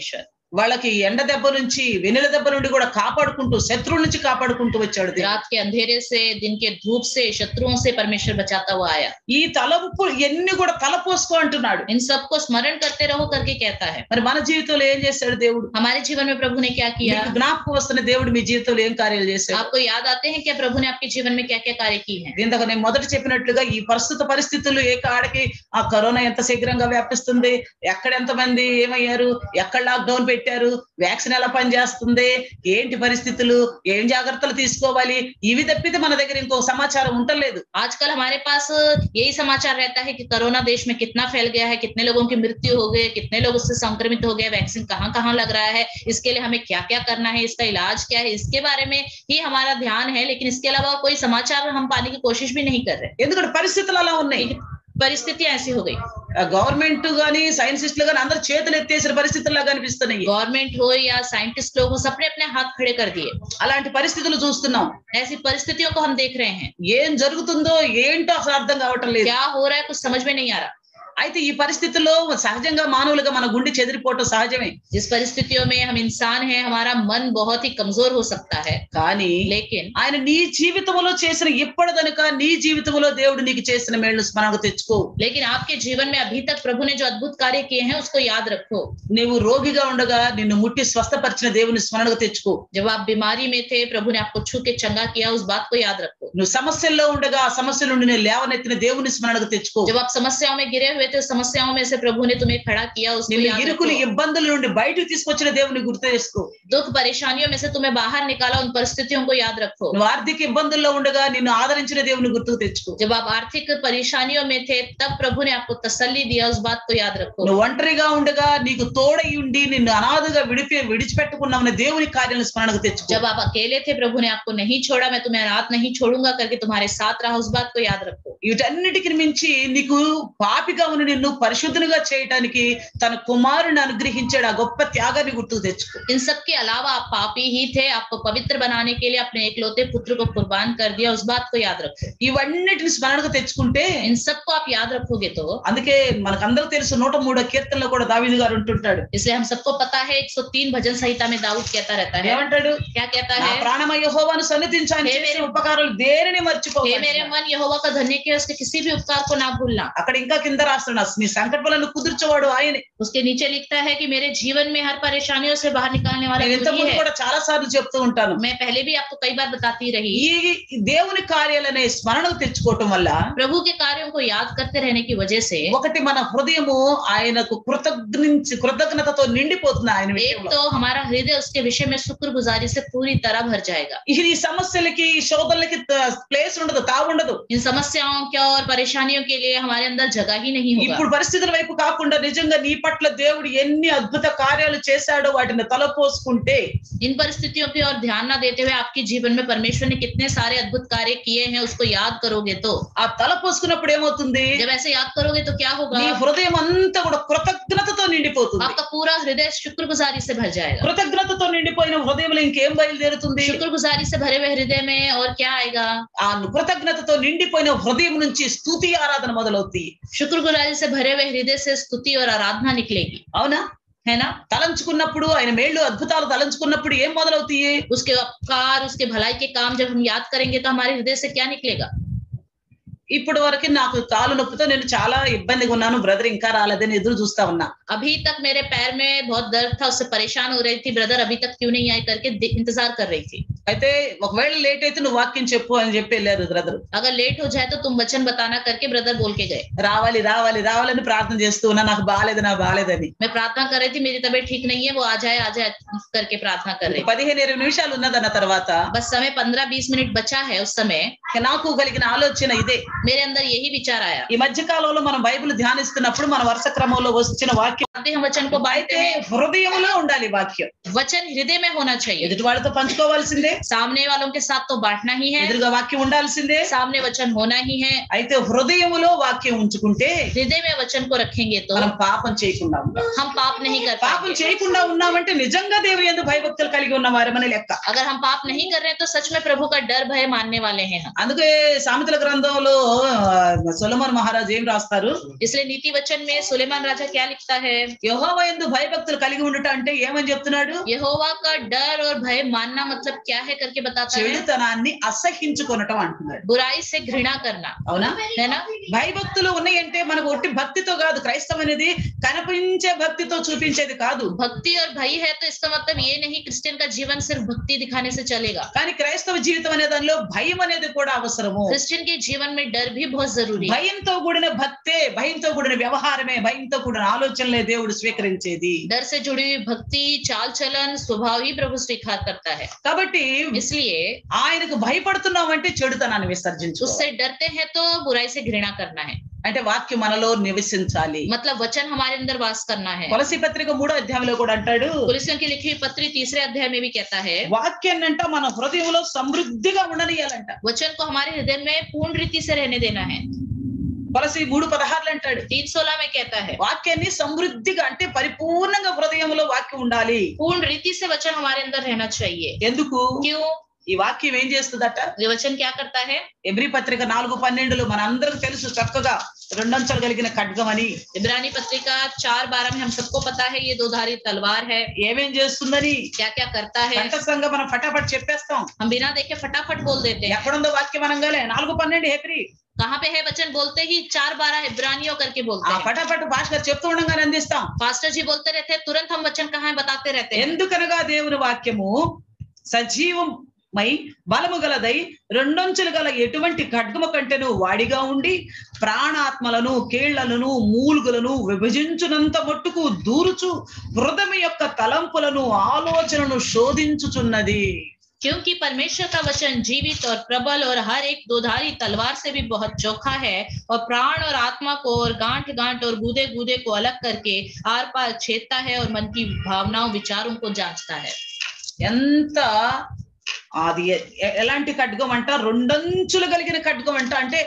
వాళ్ళకి ఎండ దెబ్బ నుంచి వెన్నెల దెబ్బ నుండి కూడా కాపాడుకుంటూ శత్రువుల నుంచి కాపాడుకుంటూ వచ్చాడు దేవుడు. रात के अंधेरे से दिन के धूप से शत्रुओं से परमेश्वर बचाता हुआ आया ఈ తలపు ఎన్ని కూడా తలపోసుకో అంటున్నాడు इन सबको स्मरण करते रहो करके कहता है మరి మన జీవితంలో ఏం చేశాడు దేవుడు हमारे जीवन में प्रभु ने क्या किया మీకు జ్ఞాపకం వస్తున్న దేవుడు మీ జీవితంలో ఏం కార్యాలు చేశాడు आपको याद आते हैं क्या प्रभु ने आपके जीवन में क्या क्या कार्य की है ఇంతకు నేను మొదట చెప్పినట్లుగా ఈ ప్రస్తుత పరిస్థితులు ఏ కాడకి ఆ కరోనా ఎంత శీఘ్రంగా వ్యాపిస్తుంది ఎక్కడ ఎంత మంది ఏమయ్యారు ఎక్కడ లాక్డౌన్ పెట్టారు వ్యాక్సిన్ ఎలా పనిచేస్తుంది ఏంటి పరిస్థితులు ఏం జాగ్రత్తలు తీసుకోవాలి ఇవి తప్పితే మన దగ్గర ఇంకో సమాచారం ఉండలేదు आजकल हमारे पास यही समाचार रहता है कि कोरोना देश में कितना फैल गया है कितने लोगों की मृत्यु हो गई कितने लोग उससे संक्रमित हो गए वैक्सीन कहाँ कहाँ लग रहा है इसके लिए हमें क्या क्या करना है इसका इलाज क्या है इसके बारे में ही हमारा ध्यान है लेकिन इसके अलावा कोई समाचार हम पाने की कोशिश भी नहीं कर रहे ఎందుకంటే పరిస్థితులు అలా ఉన్నాయి परिस्थितियां ऐसी हो गई గవర్నమెంట్ గాని సైన్సిస్టులు గాని అందరు చేతులు ఎత్తేసిన పరిస్థితుల్లా కనిపిస్తున్నాయి गवर्नमेंट हो या साइंटिस्ट लोग हो सबने अपने हाथ खड़े कर दिए అలాంటి పరిస్థితులు చూస్తున్నాం ऐसी परिस्थितियों को हम देख रहे हैं ఏం జరుగుతుందో ఏంటో అసలు అర్థం కావటం లేదు क्या हो रहा है कुछ समझ में नहीं आ रहा అయితే ఈ పరిస్థితుల్లో సహజంగా మానవులుగా మన గుండె చెదిరిపోవటం సహజమే जिस परिस्थितियों में हम इंसान हैं हमारा मन बहुत ही कमजोर हो सकता है కానీ लेकिन ఆయన నీ జీవితంలో చేసిన ఇప్పటిదనుక నీ జీవితంలో దేవుడు నీకు చేసిన మేళ్లు స్మరణకు తెచ్చుకో लेकिन आपके जीवन में अभी तक प्रभु ने जो अद्भुत कार्य किए हैं उसको याद रखो నీవు రోగిగా ఉండగా నిన్ను ముట్టి స్వస్థపరిచిన దేవుని స్మరణకు తెచ్చుకో जब आप बीमारी में थे प्रभु ने आपको छू के चंगा किया उस बात को याद रखो నువ్వు సమస్యల్లో ఉండగా ఆ సమస్య నుండి నేను లేవనెత్తిన దేవుని స్మరణకు తెచ్చుకో जब आप समस्याओं में गिरे हुए थे उस समस्याओं में से प्रभु ने तुम्हें खड़ा किया उसको నిన్ను याद ఇరుకులు रखो ఇబ్బందుల నుండి బయటకు తీసుకొచ్చిన దేవుని గుర్తు చేసుకో दुख परेशानियों में से तुम्हें बाहर निकाला उन परिस्थितियों को याद रखो నువ్వు ఆర్థిక ఇబ్బందుల్లో ఉండగా నిన్ను ఆదరించిన దేవుని గుర్తుకు తెచ్చుకో जब आप आर्थिक परेशानियों में थे तब प्रभु ने आपको तसल्ली दिया उस बात को याद रखो నువ్వు ఒంటరిగా ఉండగా నీకు తోడై ఉండి నిన్ను అనాథగా విడిపి విడిచిపెట్టుకున్నామని దేవుని కార్యాలను స్మరణకు తెచ్చుకో जब आप अकेले थे प्रभु ने आपको नहीं छोड़ा मैं तुम्हें रात नहीं छोड़ूंगा करके तुम्हारे साथ रहा उस बात को याद रखो వీటన్నిటికి మించి నీకు పాపిగా ఉన్న నిన్ను పరిశుద్ధునిగా చేయటానికి తన కుమారుని అనుగ్రహించాడు ఆ గొప్ప త్యాగాన్ని గుర్తుకు తెచ్చుకో इन सब के अलावा आप पापी ही थे आपको पवित्र बनाने के लिए अपने एकलौते पुत्र को कुर्बान कर दिया उस बात को याद रखो ఇవన్నిటిని స్మరణకు తెచ్చుకుంటే इन सबको आप याद रखोगे तो అందుకే మనకందరూ తెలుసు నూట మూడో కీర్తనలో కూడా దావీదు గారు ఉంటుంటాడు इसलिए हम सबको पता है 103 भजन संहिता में दाऊद कहता रहता है ఏమంటాడు क्या कहता నా है ప్రాణమయ హోవాను సన్నిధించు ఆయన హే చేసిన మేరే- ఉపకారాలు దేనిని మర్చిపో हे मेरे मन यहोवा का धन्य किया उसके किसी भी उपकार को ना भूलना అక్కడ ఇంకా కింద రాస్తున్నాడు నీ సంకటలను కుదుర్చేవాడు ఆయనే उसके नीचे लिखता है कि मेरे जीवन में हर परेशानियों से बाहर निकालने वाला నేను तू ही ఇంతకుముందు है కూడా చాలా సార్లు చెప్తూ ఉంటాను मैं पहले भी आपको कई बार बताती रही ఈ ఈ దేవుని కార్యాలనే స్మరణకు తెచ్చుకోవటం వల్ల प्रभु के कार्यों को याद करते रहने की वजह से ఒకటి మన హృదయము ఆయనకు కృతజ్ఞించి కృతజ్ఞతతో నిండిపోతుంది ఆయన एक విషయంలో तो हमारा हृदय उसके विषय में शुक्रगुजारी से पूरी तरह भर जाएगा ఇది ఈ సమస్యలకి ఈ శోధనలకి ప్లేస్ ఉండదు తావుండదు इन समस्याओं क्या और परेशानियों के लिए हमारे अंदर जगह ही नहीं होगा ఇప్పుడు పరిస్థితుల వైపు కాకుండా నిజంగా నీ పట్ల దేవుడు ఎన్ని అద్భుత కార్యాలు చేశాడో వాటిని తలపోసుకుంటే इन परिस्थितियों की ओर ध्यान न देते हुए आपके जीवन में परमेश्वर ने कितने सारे अद्भुत कार्य किए हैं उसको याद करोगे तो ఆ తలపోసుకున్నప్పుడు ఏమవుతుంది जब ऐसे याद करोगे तो क्या होगा నీ హృదయం అంతా కూడా కృతజ్ఞతతో నిండిపోతుంది आपका पूरा हृदय शुक्रगुजारी से भर जाएगा కృతజ్ఞతతో నిండిపోయిన హృదయంలో ఇంకేం బయలుదేరుతుంది शुक्रगुजारी से भरे हुए हृदय में और क्या आएगा ఆ కృతజ్ఞతతో నిండిపోయిన హృదయం నుంచి స్తుతి ఆరాధన మొదలవుతాయి शुक्रगुजारी से भरे हुए हृदय से स्तुति और आराधना निकलेगी అవునా है ना తలంచుకున్నప్పుడు ఆయన మేళ్ళు అద్భుతాలు తలంచుకున్నప్పుడు ఏం మొదలవుతాయి उसके उपकार उसके भलाई के काम जब हम याद करेंगे तो हमारे हृदय से क्या निकलेगा ఇప్పటి వరకు నాకు కాలు నొప్పితో నేను చాలా ఇబ్బందిగా ఉన్నాను బ్రదర్ ఇంకా రాలేదని ఎదురు చూస్తా ఉన్నా अभी तक मेरे पैर में बहुत दर्द था उससे परेशान हो रही थी ब्रदर अभी तक क्यों नहीं आए करके दे- इंतजार कर रही थी అయితే ఒకవేళ లేట్ అయితే నువ్వు వాక్యం చెప్పు అని చెప్పి వెళ్ళారు బ్రదర్ अगर लेट हो जाए तो तुम वचन बताना करके ब्रदर बोल के गए రావాలి రావాలి రావాలని ప్రార్థన చేస్తూ ఉన్నా నాకు బాగాలేదు నాకు బాగాలేదని मैं प्रार्थना कर रही थी मेरी तबीयत ठीक नहीं है वो आ जाए आ जाए करके प्रार्थना कर रही పదిహేను ఇరవై నిమిషాలు ఉన్నదన్న తర్వాత बस समय पंद्रह बीस मिनट बचा है उस समय నాకు కలిగిన ఆలోచన ఇదే मेरे अंदर यही विचार आया ఈ మధ్య కాలంలో మనం బైబిల్ ధ్యానిస్తున్నప్పుడు మన వరుస క్రమంలో వచ్చిన వాక్యం आते हम वचन को बांटते అయితే हैं హృదయంలో ఉండాలి వాక్యం वचन हृदय में होना चाहिए ఎదుటి వాళ్ళతో పంచుకోవాల్సిందే सामने वालों के साथ तो बांटना ही है ఎదురుగా వాక్యం ఉండాల్సిందే सामने वचन होना ही है అయితే హృదయములో వాక్యం ఉంచుకుంటే हृदय में वचन को रखेंगे तो మనం పాపం చేయకుండా ఉంటాం हम पाप नहीं कर పాపం पाएंगे చేయకుండా ఉన్నామంటే నిజంగా దేవుని ఎందు భయభక్తులు కలిగి ఉన్నవారమని లెక్క अगर हम पाप नहीं कर रहे हैं तो सच में प्रभु का डर भय मानने वाले हैं हम అందుకే సామెతల గ్రంథంలో ఆ, సొలొమోన్ మహారాజు ఏం రాస్తారు इसलिए नीति वचन में सुलेमान राजा क्या लिखता है యహోవ ఎందు భయభక్తులు కలిగి ఉండుట అంటే ఏమని చెప్తున్నాడు यहोवा का डर और भय मानना मतलब क्या है करके बताता है చెడుతనాన్ని అసహించుకొనటం అంటున్నాడు बुराई से घृणा करना అవునా है ना భయభక్తులు ఉన్నాయంటే మనకు ఒట్టి భక్తితో కాదు క్రైస్తవం అనేది కనిపించే భక్తితో చూపించేది కాదు भक्ति और भय है तो इसका मतलब ये नहीं क्रिश्चियन का जीवन सिर्फ भक्ति दिखाने से चलेगा కానీ క్రైస్తవ జీవితం అనే దానిలో భయం అనేది కూడా అవసరము क्रिश्चियन के जीवन में डर भी बहुत जरूरी है భయంతో కూడిన భక్తే భయంతో కూడిన వ్యవహారమే భయంతో కూడిన ఆలోచనలే దేవుడు స్వీకరించేది डर से जुड़ी हुई भक्ति चाल चलन स्वभाव ही प्रभु स्वीकार करता है కాబట్టి इसलिए ఆయనకు భయపడుతున్నామంటే చెడుతనాన్ని విసర్జించు उससे डरते हैं तो बुराई से घृणा करना है అంటే వాక్యం మనలో నివసించాలి मतलब वचन हमारे अंदर वास करना है తులసి పత్రిక మూడో అధ్యాయంలో కూడా అంటాడు पुलिसियों की लिखी हुई पत्री तीसरे अध्याय में भी कहता है వాక్యాన్ని అంట మన హృదయంలో సమృద్ధిగా ఉండనియాలంట वचन को हमारे हृदय में पूर्ण रीति से रहने देना है తులసి మూడు పదహారులు అంటాడు तीन सोलह में कहता है వాక్యాన్ని సమృద్ధిగా అంటే పరిపూర్ణంగా హృదయంలో వాక్యం ఉండాలి पूर्ण रीति से वचन हमारे अंदर रहना चाहिए ఎందుకు क्यों ఈ వాక్యం ఏం చేస్తుందట ये वचन क्या करता है ఎబ్రి పత్రిక నాలుగు పన్నెండులో మన అందరికి తెలుసు చక్కగా రెండంచెలు కలిగిన ఖడ్గం అని इब्रानी पत्रिका चार बारह में हम सबको पता है ये दो धारी तलवार है ఏమేం చేస్తుందని क्या क्या करता है కంఠస్థంగా మనం ఫటాఫట్ చెప్పేస్తాం हम बिना देखे फटाफट बोल देते हैं ఎక్కడుందో వాక్యం అనగానే నాలుగు పన్నెండు హెబ్రి कहाँ पे है वचन बोलते ही चार बारह इब्रानियों करके बोलते ఆ हैं ఫటాఫట్ భాష గారు చెప్తూ ఉండగానే అందిస్తాం पास्टर जी बोलते रहते हैं तुरंत हम वचन कहाँ है बताते रहते हैं ఎందుకనగా దేవుని వాక్యము సజీవమై బలము గలదై రెండొంచులు గల ఎటువంటి ఖడ్గము కంటెను వాడిగా ఉండి ప్రాణాత్మలను కీళ్లను మూలుగులను విభజించునంత మట్టుకు దూరుచు హృదయం యొక్క తలంపులను ఆలోచనను శోధించుచున్నది क्योंकि परमेश्वर का वचन जीवित और प्रबल और हर एक दोधारी तलवार से भी बहुत चोखा है और प्राण और आत्मा को और गांठ गांठ और गूदे गूदे को अलग करके आर पार छेदता है और मन की भावनाओं विचारों को जांचता है ఎంత అది ఎ- ఎ- ఎలాంటి ఖడ్గం అంట రెండంచులు కలిగిన ఖడ్గం అంట అంటే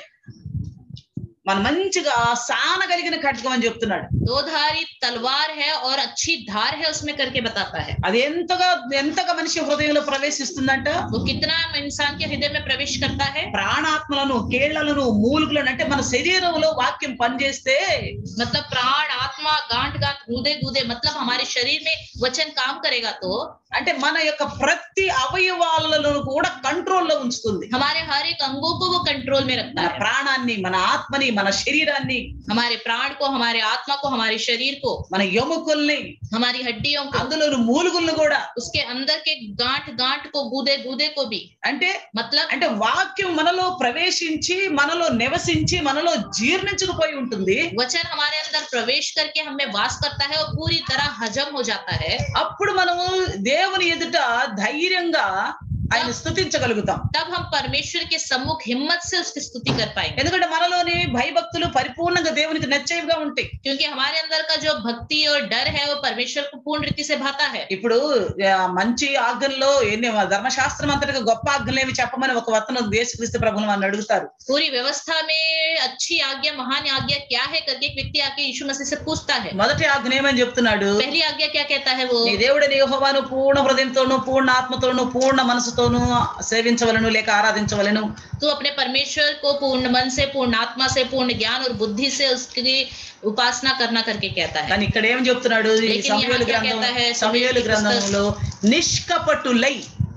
మన మంచిగా సాన కలిగిన ఖడ్గం అని చెప్తున్నాడు दो धारी तलवार है और अच्छी धार है उसमें करके बताता है అది ఎంతగా ఎంతగా మనిషి హృదయంలో ప్రవేశిస్తుందంట वो कितना इंसान के हृदय में प्रवेश करता है ప్రాణాత్మలను కేళ్లను మూలుగులను అంటే మన శరీరంలో వాక్యం పనిచేస్తే मतलब प्राण आत्मा गांठ गांठ गूदे गूदे मतलब हमारे शरीर में वचन काम करेगा तो అంటే మన యొక్క ప్రతి అవయవాలను కూడా కంట్రోల్లో ఉంచుతుంది हमारे हर एक अंगों को वो कंट्रोल में रखता మన है ప్రాణాన్ని మన ఆత్మని మన శరీరాన్ని हमारे प्राण को हमारे आत्मा को हमारे शरीर को మన ఎముకల్ని हमारी हड्डियों को అందులోని మూలుగులను కూడా उसके अंदर के गांठ गांठ को गूदे गूदे को भी అంటే मतलब అంటే వాక్యం మనలో ప్రవేశించి మనలో నివసించి మనలో జీర్ణించుకుపోయి ఉంటుంది वचन हमारे अंदर प्रवेश करके हमें वास करता है और पूरी तरह हजम हो जाता है అప్పుడు మనము దేవుని ఎదుట ధైర్యంగా ఆయన స్థుతించగలుగుతాం तब हम परमेश्वर के सम्मुख हिम्मत से उसकी स्तुति कर पाएंगे ఎందుకంటే మనలోని భయభక్తులు పరిపూర్ణంగా దేవునికి నచ్చేవిగా ఉంటాయి क्योंकि हमारे अंदर का जो भक्ति और डर है वो परमेश्वर को पूर्ण रीति से भाता है ఇప్పుడు ఆ, మంచి ఆజ్ఞల్లో ఎన్ని ధర్మశాస్త్రం అంతటిగా గొప్ప ఆజ్ఞలు ఏమి చెప్పమని ఒక వతను దేశక్రీస్తు ప్రభుని వాళ్ళు అడుగుతారు पूरी व्यवस्था में अच्छी आज्ञा महान आज्ञा क्या है करके एक व्यक्ति आके यीशु मसीह से पूछता है మొదటి ఆజ్ఞ ఏమని చెప్తున్నాడు पहली आज्ञा क्या कहता है वो నీ దేవుడిని యెహోవాను పూర్ణ హృదయంతోను పూర్ణ ఆత్మతోను పూర్ణ మనసుతోను సేవించవలను లేక ఆరాధించవలను तू अपने परमेश्वर को पूर्ण मन से पूर्ण आत्मा से पूर्ण ज्ञान और बुद्धि से उसकी उपासना करना करके कहता है కానీ ఇక్కడ ఏం చెప్తున్నాడు ఈ లేకిన్ సమయలు యహా క్యా గ్రంథం कहता है? సమయలు సమయలు గ్రంథంలో నిష్కపటులై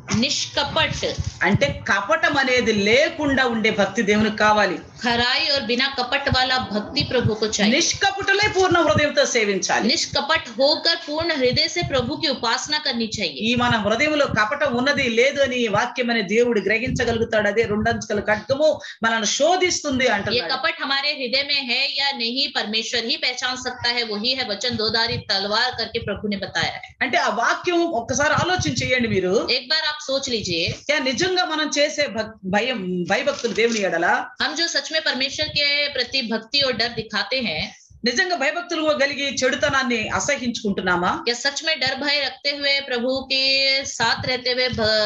निष्कपट అంటే కపటం అనేది లేకుండా ఉండే భక్తి దేవునికి కావాలి खराई और बिना कपट वाला भक्ति प्रभु को चाहिए నిష్కపటులై పూర్ణ హృదయంతో సేవించాలి निष्कपट होकर पूर्ण हृदय से प्रभु की उपासना करनी चाहिए ఈ మన హృదయంలో కపటం ఉన్నది లేదు అని ఈ వాక్యం అనే దేవుడు గ్రహించగలుగుతాడు అదే రెండంచుకల ఖడ్గము మనల్ని శోధిస్తుంది ये అంటున్నాడు कपट हमारे हृदय में है या नहीं परमेश्वर ही पहचान सकता है वही है वचन दोधारी तलवार करके प्रभु ने बताया है అంటే ఆ వాక్యం ఒక్కసారి ఆలోచన చేయండి మీరు एक बार आप सोच लीजिए యా నిజంగా మనం చేసే భక్- భయం భయభక్తులు దేవుని ఎడల हम जो सच में परमेश्वर के प्रति भक्ति और डर दिखाते हैं నిజంగా భయభక్తులు కలిగి చెడుతనాన్ని అసహించుకుంటున్నామా या सच में डर भय रखते हुए प्रभु के साथ रहते हुए भ-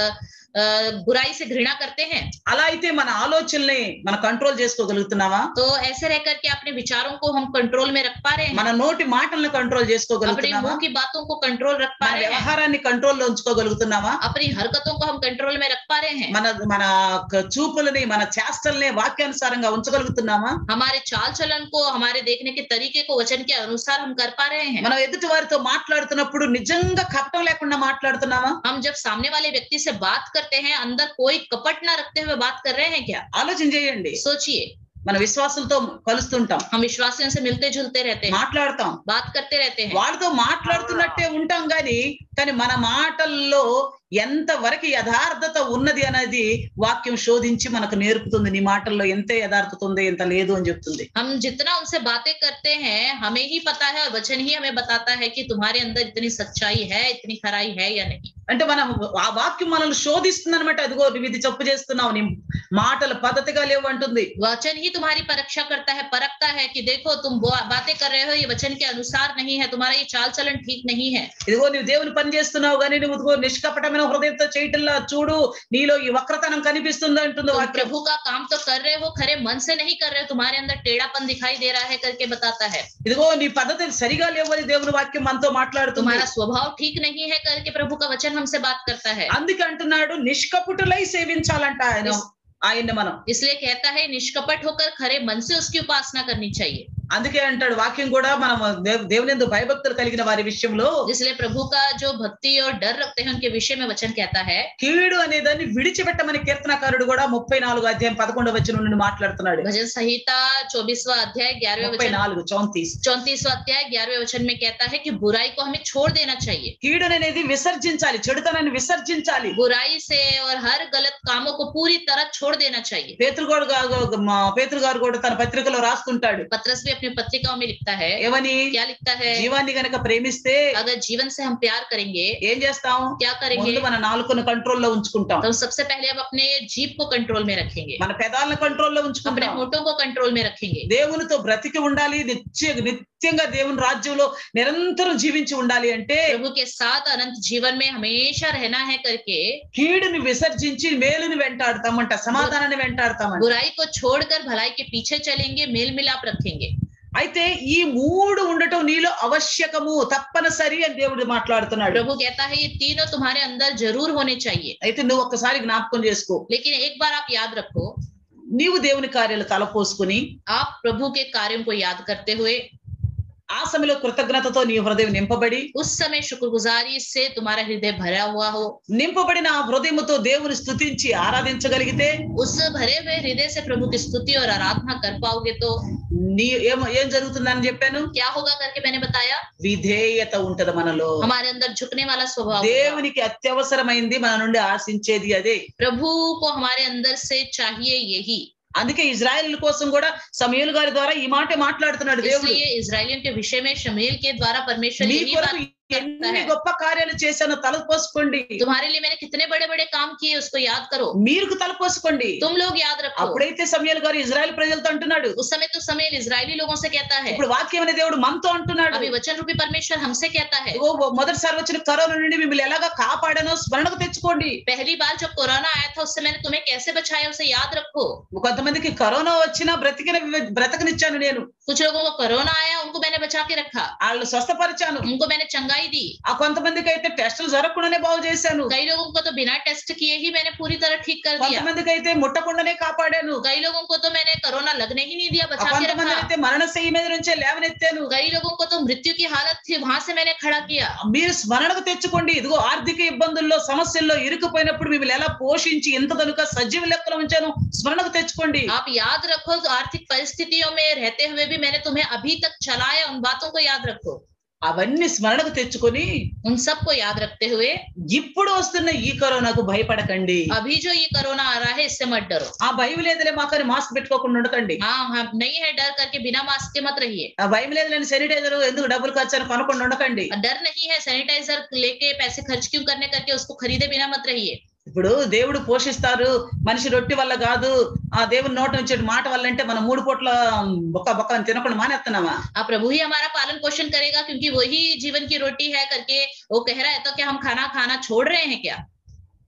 अ, बुराई से घृणा करते हैं అలా అయితే మన ఆలోచనల్ని మన కంట్రోల్ చేసుకోగలుగుతున్నావా तो ऐसे रह करके अपने विचारों को हम कंट्रोल में रख पा रहे हैं మన నోటి మాటలను కంట్రోల్ अपने చేసుకోగలుగుతున్నావా मुंह की बातों को कंट्रोल रख पा మన रहे हैं వ్యవహారాన్ని కంట్రోల్లో ఉంచుకోగలుగుతున్నావా अपनी हरकतों को हम कंट्रोल में रख पा रहे हैं మన మన క- చూపులని మన చేష్టల్ని వాక్యానుసారంగా ఉంచగలుగుతున్నామా हमारे चाल चलन को हमारे देखने के तरीके को वचन के अनुसार हम कर पा रहे हैं మనం ఎదుటి వారితో మాట్లాడుతున్నప్పుడు నిజంగా కపటం లేకుండా మాట్లాడుతున్నామా हम जब सामने वाले व्यक्ति से बात करते हैं अंदर कोई कपट ना रखते हुए बात कर रहे हैं क्या ఆలోచన చేయండి सोचिए మన విశ్వాసులతో కలుస్తుంటాం हम विश्वासियों से मिलते जुलते रहते हैं మాట్లాడతాం बात करते रहते हैं వాళ్ళతో మాట్లాడుతున్నట్టే ఉంటాం గాని కానీ మన మాటల్లో ఎంత వరకు యథార్థత ఉన్నది అనేది వాక్యం శోధించి మనకు నేర్పుతుంది నీ మాటల్లో ఎంత యథార్థత ఉంది ఎంత లేదు అని చెప్తుంది हम जितना उनसे बातें करते हैं हमें ही पता है और वचन ही हमें बताता है कि तुम्हारे अंदर इतनी सच्चाई है इतनी खराई है या नहीं అంటే మనం ఆ వాక్యం మనల్ని శోధిస్తుంది అనమాట అదిగో నువ్వు ఇది చెప్పు చేస్తున్నావు నీ మాటలు పద్ధతిగా లేవు అంటుంది वचन ही तुम्हारी परीक्षा करता है परखता है कि देखो तुम बा- बातें कर रहे हो ये वचन के अनुसार नहीं है तुम्हारा ये चाल चलन ठीक नहीं है ఇదిగో నువ్వు దేవుని పని చేస్తున్నావు కానీ నువ్వు ఇదిగో నిష్కపటమైన హృదయంతో చేయటంలా చూడు నీలో ఈ వక్రతనం కనిపిస్తుంది అంటుంది तुम వాక్యం प्रभु का काम तो कर रहे हो खरे मन से नहीं कर रहे हो तुम्हारे अंदर टेढ़ापन दिखाई दे रहा है करके बताता है ఇదిగో నీ పద్ధతి సరిగా లేవు అని దేవుని వాక్యం మనతో మాట్లాడుతుంది तुम्हारा स्वभाव ठीक नहीं है करके प्रभु का वचन हमसे बात करता है అందుకే అంటున్నాడు నిష్కపుటులై సేవించాలంట ఆయన ఆయన్ని మనం इसलिए कहता है निष्कपट होकर खरे मन से उसकी उपासना करनी चाहिए అందుకే అంటాడు వాక్యం కూడా మనం దేవ్- దేవుని యందు భయభక్తులు కలిగిన వారి విషయంలో इसलिए प्रभु का जो भक्ति और डर रखते हैं उनके विषय में वचन कहता है కీడు అనే దాన్ని విడిచిపెట్టమని కీర్తనకారుడు కూడా ముప్పై నాలుగు అధ్యాయం పదకొండవ వచ్చిన నుండి మాట్లాడుతున్నాడు भजन संहिता चौबीसवा अध्याय ग्यारहवें ముప్పై वचन నాలుగు చౌంతీస్ चौंतीसवा अध्याय ग्यारहवें वचन में कहता है कि बुराई को हमें छोड़ देना चाहिए కీడు అనేది విసర్జించాలి చెడుతనాన్ని విసర్జించాలి बुराई से और हर गलत कामों को पूरी तरह छोड़ देना चाहिए పేతృగాడు గా- మా పేతురు గారు కూడా తన పత్రికలో రాస్తుంటాడు पत्रस भी अपनी पत्रिकाओं में लिखता है ఏమని क्या लिखता है జీవాన్ని గనక ప్రేమిస్తే अगर जीवन से हम प्यार करेंगे ఏం చేస్తాం क्या करेंगे ముందు మన నాలుకను కంట్రోల్లో ఉంచుకుంటాం तो सबसे पहले हम अपने जीप को कंट्रोल में रखेंगे మన పెదాలను కంట్రోల్లో अपने ఉంచుకుంటాం होठों को कंट्रोल में रखेंगे దేవునితో బ్రతికి ఉండాలి నిత్య నిత్యంగా దేవుని రాజ్యంలో నిరంతరం జీవించి ఉండాలి అంటే प्रभु के साथ अनंत जीवन में हमेशा रहना है करके కీడుని విసర్జించి మేలుని వెంటాడతామంట సమాధానాన్ని వెంటాడతామంట बुराई को छोड़कर भलाई के पीछे चलेंगे मेल मिलाप रखेंगे అయితే ఈ మూడు ఉండటం నీలో అవశ్యకము తప్పనిసరి అని దేవుడు మాట్లాడుతున్నాడు प्रभु कहता है ये तीनों तुम्हारे अंदर जरूर होने चाहिए అయితే నువ్వు ఒక్కసారి జ్ఞాపకం చేసుకో लेकिन एक बार आप याद रखो నీవు దేవుని కార్యాలు తలపోసుకుని आप प्रभु के कार्यों को याद करते हुए ఆ సమయంలో కృతజ్ఞతతో నీ హృదయం నింపబడి उस समय शुक्रगुजारी से तुम्हारा हृदय भरा हुआ हो నింపబడిన ఆ హృదయముతో దేవుని స్తుతించి ఆరాధించగలిగితే उस भरे हुए हृदय से प्रभु की स्तुति और आराधना कर पाओगे तो నీ ఏం ఏం జరుగుతుందని చెప్పాను क्या होगा करके मैंने बताया విధేయత ఉంటది మనలో हमारे अंदर झुकने वाला स्वभाव होगा। దేవునికి అత్యవసరమైంది మన నుండి ఆశించేది అదే प्रभु को हमारे अंदर से चाहिए यही అందుకే ఇజ్రాయెల్ కోసం కూడా సమయలు గారి ద్వారా ఈ మాట మాట్లాడుతున్నాడు దేవుడు इसलिए इसराइलियों के विषय में शमील के द्वारा परमेश्वर నీ यही కొరకు बात ఎన్ని గొప్ప కార్యాలు చేశానో తలపోసుకోండి तुम्हारे लिए मैंने कितने बड़े बड़े काम किए उसको याद करो మీరు తలపోసుకోండి तुम लोग याद रखो అప్పుడైతే సమయాలు గారు ఇజ్రాయెల్ ప్రజలతో అంటున్నాడు उस समय तो समय इसराइली लोगों से कहता है ఇప్పుడు వాక్యం అనే దేవుడు మనతో అంటున్నాడు अभी वचन रूपी परमेश्वर हमसे कहता है ఇదిగో మొదటిసారి వచ్చిన కరోనా నుండి మిమ్మల్ని ఎలాగా కాపాడానో స్మరణకు తెచ్చుకోండి पहली बार जब कोरोना आया था उससे मैंने तुम्हें कैसे बचाया उसे याद रखो కొంతమందికి కరోనా వచ్చినా బ్రతికిన బ్రతకనిచ్చాను నేను कुछ लोगों को कोरोना आया उनको मैंने बचा के रखा వాళ్ళు స్వస్థపరిచాను उनको मैंने चंगाई दी ఆ కొంతమందికి అయితే టెస్టులు జరగకుండానే బాగు చేశాను कई लोगों को तो बिना टेस्ट किए ही मैंने पूरी तरह ठीक कर दिया కొంతమందికి అయితే ముట్టకుండానే కాపాడాను कई लोगों को तो मैंने कोरोना लगने ही नहीं दिया ఆ बचा के కొంతమంది रखा అయితే మరణశయ్య మీద నుంచే లేవనెత్తాను कई लोगों को तो मृत्यु की हालत थी वहां से मैंने खड़ा किया మీరు స్మరణకు తెచ్చుకోండి ఇదిగో ఆర్థిక ఇబ్బందుల్లో సమస్యల్లో ఇరుక్కుపోయినప్పుడు మిమ్మల్ని ఎలా పోషించి ఎంత కనుక సజీవ లెక్కలు ఉంచాను స్మరణకు తెచ్చుకోండి आप याद रखो तो आर्थिक परिस्थितियों में रहते हुए भी मैंने तुम्हें अभी तक चलाया उन बातों को याद रखो అవన్నీ స్మరణకు తెచ్చుకొని उन सबको याद रखते हुए ఇప్పుడు వస్తున్న ఈ కరోనాకు భయపడకండి अभी जो ये कोरोना आ रहा है इससे मत डरो ఆ భయం లేదులే మాకని మాస్క్ పెట్టుకోకుండా ఉండకండి हाँ हाँ नहीं है डर करके बिना मास्क के मत रहिए ఆ భయం లేదులేని శానిటైజర్ ఎందుకు డబ్బులు ఖర్చు అని కొనకుండా ఉండకండి डर नहीं है सैनिटाइजर लेके पैसे खर्च क्यों करने करके उसको खरीदे बिना मत रहिए ఇప్పుడు దేవుడు పోషిస్తారు మనిషి రొట్టి వల్ల కాదు ఆ దేవుని నోట నుంచి మాట వల్ల అంటే మనం మూడు పూట్ల బొక్క బొక్క అని తినకుండా మానేస్తున్నామా हाँ प्रभु ही हमारा पालन पोषण करेगा क्योंकि वही जीवन की रोटी है करके वो कह रहा है तो क्या हम खाना खाना छोड़ रहे हैं क्या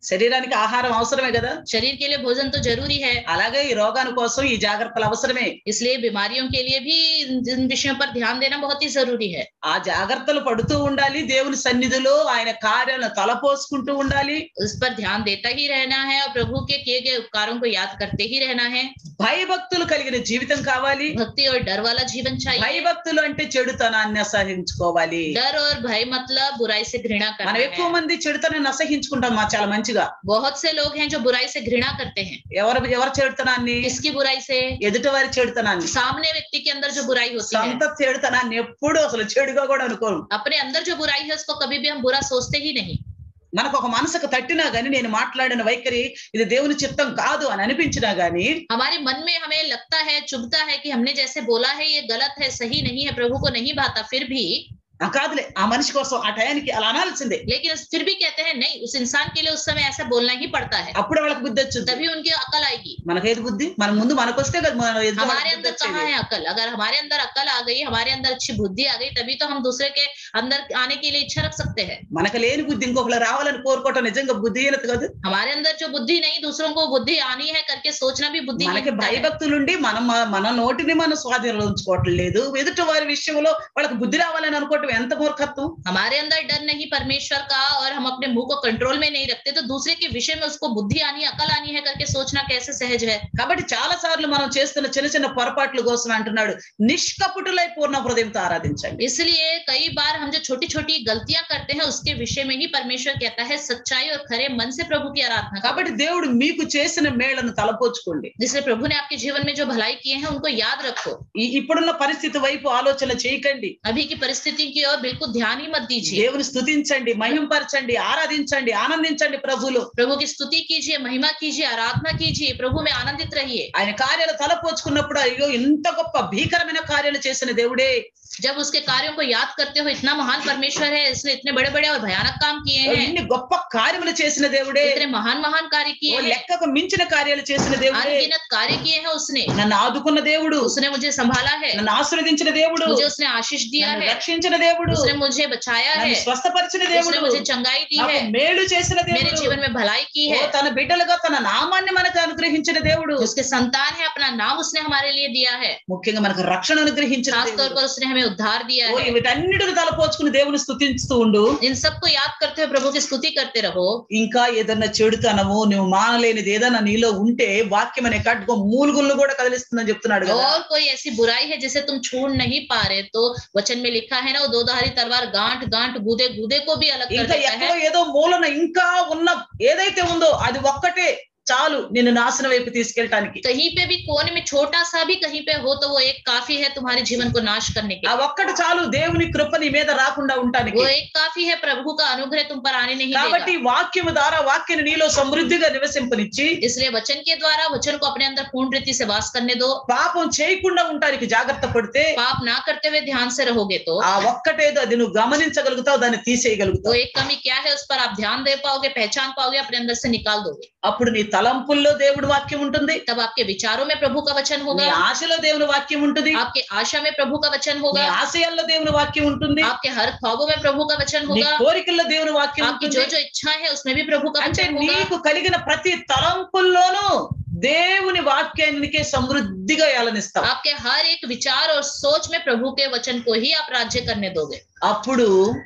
శరీరానికి ఆహారం అవసరమే కదా शरीर के लिए भोजन तो जरूरी है అలాగే ఈ రోగాని కోసం ఈ జాగ్రత్తలు అవసరమే इसलिए बीमारियों के लिए भी इन इन विषयों पर ध्यान देना बहुत ही जरूरी है ఆ జాగ్రత్తలు పడుతూ ఉండాలి దేవుని సన్నిధిలో ఆయన కార్యాలను తలపోసుకుంటూ ఉండాలి उस पर ध्यान देता ही रहना है और प्रभु के किए गए उपकारों को याद करते ही रहना है భయభక్తులు కలిగిన జీవితం కావాలి भक्ति और डर वाला जीवन चाहिए భయభక్తులు అంటే చెడుతనాన్ని అసహించుకోవాలి डर और भय मतलब बुराई से घृणा करना మనం ఎక్కువ है మంది చెడుతనాన్ని అసహించుకుంటాం మా చాలా మంచిగా बहुत से लोग हैं जो बुराई से घृणा करते हैं ఎవరు ఎవరి చెడుతనాన్ని किसकी बुराई से ఎదుటి వారి చెడుతనాన్ని सामने व्यक्ति के अंदर जो बुराई होती है సొంత చెడుతనాన్ని ఎప్పుడు అసలు చెడుగా కూడా అనుకోరు अपने अंदर जो बुराई है उसको कभी भी हम बुरा सोचते ही नहीं మనకు ఒక మనసుకు తట్టినా గాని నేను మాట్లాడిన వైఖరి ఇది దేవుని చిత్తం కాదు అని అనిపించినా గాని हमारे मन में हमें लगता है चुभता है कि हमने जैसे बोला है ये गलत है सही नहीं है प्रभु को नहीं भाता फिर भी ఆ కాదులే ఆ మనిషి కోసం ఆ టయానికి అలా అనాల్సిందే लेकिन उस- फिर भी कहते हैं नहीं उस इंसान के लिए उस समय ऐसा बोलना ही पड़ता है అప్పుడు వాళ్ళకి బుద్ధి వచ్చింది तभी उनकी अकल आएगी మనకేది బుద్ధి మన ముందు మనకు వస్తే కదా మన ఎదుటి వాళ్ళకి हमारे బుద్ధి अंदर कहाँ వచ్చేది. है अकल अगर हमारे अंदर अकल आ गई हमारे अंदर अच्छी बुद्धि आ गई तभी तो हम दूसरे के अंदर आने के लिए इच्छा रख सकते हैं మనకు లేని బుద్ధి ఇంకొకరు రావాలని కోరుకోవటం నిజంగా బుద్ధిహీనత కాదు हमारे अंदर जो बुद्धि नहीं दूसरों को बुद्धि आनी है करके सोचना भी बुद्धि మనకి భయభక్తులుండి మనం మన నోటిని మనం స్వాధీనంలో ఉంచుకోవటం లేదు ఎదుటి వారి విషయంలో వాళ్ళకి బుద్ధి రావాలని అనుకోవటం ఎంత మూర్ఖత్వం हमारे अंदर डर नहीं परमेश्वर का और हम अपने मुंह को कंट्रोल में नहीं रखते तो दूसरे के विषय में उसको बुद्धि आनी अकल आनी है करके सोचना कैसे सहज है కాబట్టి చాలా సార్లు మనం చేస్తున్న చిన్న చిన్న పొరపాట్ల కోసం అంటున్నాడు నిష్కపుటులై పూర్ణ హృదయంతో ఆరాధించండి इसलिए कई बार हम जो छोटी छोटी गलतियां करते हैं उसके विषय में ही परमेश्वर कहता है सच्चाई और खरे मन से प्रभु की आराधना करो కాబట్టి దేవుడు మీకు చేసిన మేళ్లను తలపోచుకోండి जिसलिए प्रभु ने आपके जीवन में जो भलाई किए हैं उनको याद रखो ఈ- ఇప్పుడున్న పరిస్థితి వైపు ఆలోచన చేయకండి अभी की परिस्थिति की ओर बिल्कुल ध्यान ही मत दीजिए దేవుని స్తుతించండి మహింపరచండి ఆరాధించండి ఆనందించండి ప్రభులు प्रभु की स्तुति कीजिए महिमा कीजिए आराधना कीजिए प्रभु में आनंदित रहिए ఆయన కార్యాలు తలపోచుకున్నప్పుడు అయ్యో ఇంత గొప్ప భీకరమైన కార్యాలు చేసిన దేవుడే जब उसके कार्यों को याद करते हो इतना महान परमेश्वर है इसने इतने बड़े बड़े और भयानक काम किए हैं ఇన్ని గొప్ప కార్యములు చేసిన దేవుడే इतने महान महान कार्य ఓ किए हैं లెక్కకు మించిన కార్యాలు చేసిన దేవుడే अनगिनत कार्य किए हैं उसने నన్ను ఆదుకున్న దేవుడు उसने मुझे संभाला है నన్ను ఆశ్రవదించిన దేవుడు मुझे उसने आशीष दिया నన్ను है రక్షించిన దేవుడు उसने मुझे बचाया है నన్ను స్వస్థపరిచిన उसने దేవుడు मुझे चंगाई दी నాకు है మేలు చేసిన मेरे దేవుడు जीवन में भलाई की ఓ है తన బిడ్డలుగా తన నామాన్ని మనకు అనుగ్రహించిన దేవుడు उसके संतान है अपना नाम उसने हमारे लिए दिया है ముఖ్యంగా మనకు రక్షణ అనుగ్రహించిన खास तौर దేవుడు. पर उसने हमें उद्धार दिया ఓ है వీటన్నిటిని తలపోచుకుని దేవుని స్తుతిస్తూ ఉండు इन सबको याद करते हुए प्रभु की स्तुति करते रहो ఇంకా ఏదన్నా చెడుతనము నువ్వు మానలేనిది ఏదన్నా నీలో ఉంటే వాక్యం అనే కట్టుకో మూలుగులను కూడా కదిలిస్తుందని చెప్తున్నాడు కదా और कोई ऐसी बुराई है जिसे तुम छोड़ नहीं पा रहे तो वचन में लिखा है ना वो दो धारी तलवार गांठ गांठ गूदे गूदे को भी अलग कर ఇంకా देता ఎక్కడో है ఏదో మూలన ఇంకా ఉన్న ఏదైతే ఉందో అది ఒక్కటే చాలు నిన్ను నాశనం వైపు తీసుకెళ్ళటానికి कहीं पे भी कोने में छोटा सा भी कहीं पे हो तो वो एक काफी है तुम्हारे जीवन को नाश करने के ఆ लिए ఒక్కటి చాలు దేవుని కృప నీ మీద రాకుండా ఉండటానికి वो एक काफी है प्रभु का अनुग्रह तुम पर आने नहीं కాబట్టి देगा వాక్యము ద్వారా వాక్యాన్ని నీలో సమృద్ధిగా నివసింపనిచ్చి इसलिए वचन के द्वारा वचन को अपने अंदर पूर्ण रीति से वास करने दो పాపం చేయకుండా ఉండటానికి జాగ్రత్త పడితే पाप ना करते हुए ध्यान से रहोगे तो ఆ ఒక్కటేదో అది నువ్వు గమనించగలుగుతావు దాన్ని वो తీసేయగలుగుతావు एक कमी क्या है उस पर आप ध्यान दे पाओगे पहचान पाओगे अपने अंदर से निकाल दोगे అప్పుడు నీ తలంపుల్లో దేవుడి వాక్యం ఉంటుంది तब आपके विचारों में प्रभु का वचन నీ होगा ఆశలో దేవుని వాక్యం ఉంటుంది आपके आशा में प्रभु का वचन నీ होगा ఆశయాల్లో దేవుని వాక్యం ఉంటుంది आपके हर ख्वाबों में प्रभु का वचन నీ होगा కోరికల్లో దేవుని వాక్యం आपकी ఉంటుంది जो जो इच्छा है उसमें भी प्रभु का అంటే वचन होगा నీకు కలిగిన ప్రతి తలంపుల్లోనూ దేవుని వాక్యానికే సమృద్ధిగా ఏలనిస్తావు आपके हर एक विचार और सोच में प्रभु के वचन को ही आप राज्य करने दोगे అప్పుడు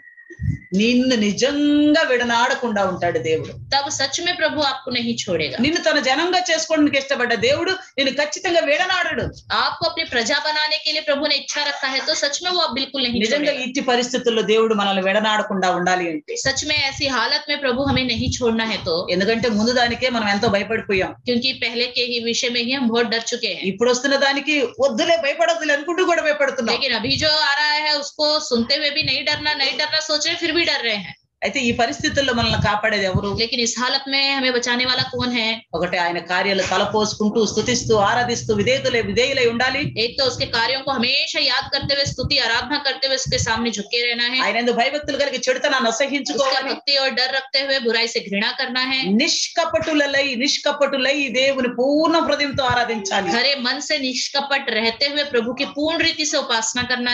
నిన్ను నిజంగా విడనాడకుండా ఉంటాడు దేవుడు तब सच में प्रभु आपको नहीं छोड़ेगा నిన్ను తన జనంగా చేసుకోవడానికి ఇష్టపడ్డ దేవుడు నిన్ను ఖచ్చితంగా విడనాడడు आपको अपनी प्रजा बनाने के लिए प्रभु ने इच्छा रखा है तो सच में वो आप बिल्कुल नहीं నిజంగా छोड़ेगा ఇట్టి పరిస్థితుల్లో దేవుడు మనల్ని విడనాడకుండా ఉండాలి అంటే सच में ऐसी हालत में प्रभु हमें नहीं छोड़ना है तो ఎందుకంటే ముందు దానికే మనం ఎంతో భయపడిపోయాం क्योंकि पहले के ही विषय में ही हम बहुत डर चुके हैं ఇప్పుడు వస్తున్న దానికి వద్దులే భయపడొద్దులే అనుకుంటూ కూడా భయపడుతున్నాం लेकिन अभी जो आ रहा है उसको सुनते हुए भी नहीं डरना नहीं डरना सोच रहे फिर भी डर रहे हैं అయితే ఈ పరిస్థితుల్లో మనల్ని కాపాడేది ఎవరు लेकिन इस हालत में हमें बचाने वाला कौन है ఒకటి ఆయన కార్యాలు తలపోసుకుంటూ స్తుతిస్తూ ఆరాధిస్తూ విధేయులే విధేయులై ఉండాలి एक तो उसके कार्यों को हमेशा याद करते हुए स्तुति आराधना करते हुए उसके सामने झुके रहना है ఆయన ఎందుకు భయభక్తులు కలిగి చెడుతనాన్ని उसका అసహించుకోవాలి भक्ति और डर रखते हुए बुराई से घृणा करना है నిష్కపటులై నిష్కపటులై దేవుని పూర్ణ హృదయంతో ఆరాధించాలి खरे मन से निष्कपट रहते हुए प्रभु की पूर्ण रीति से उपासना करना है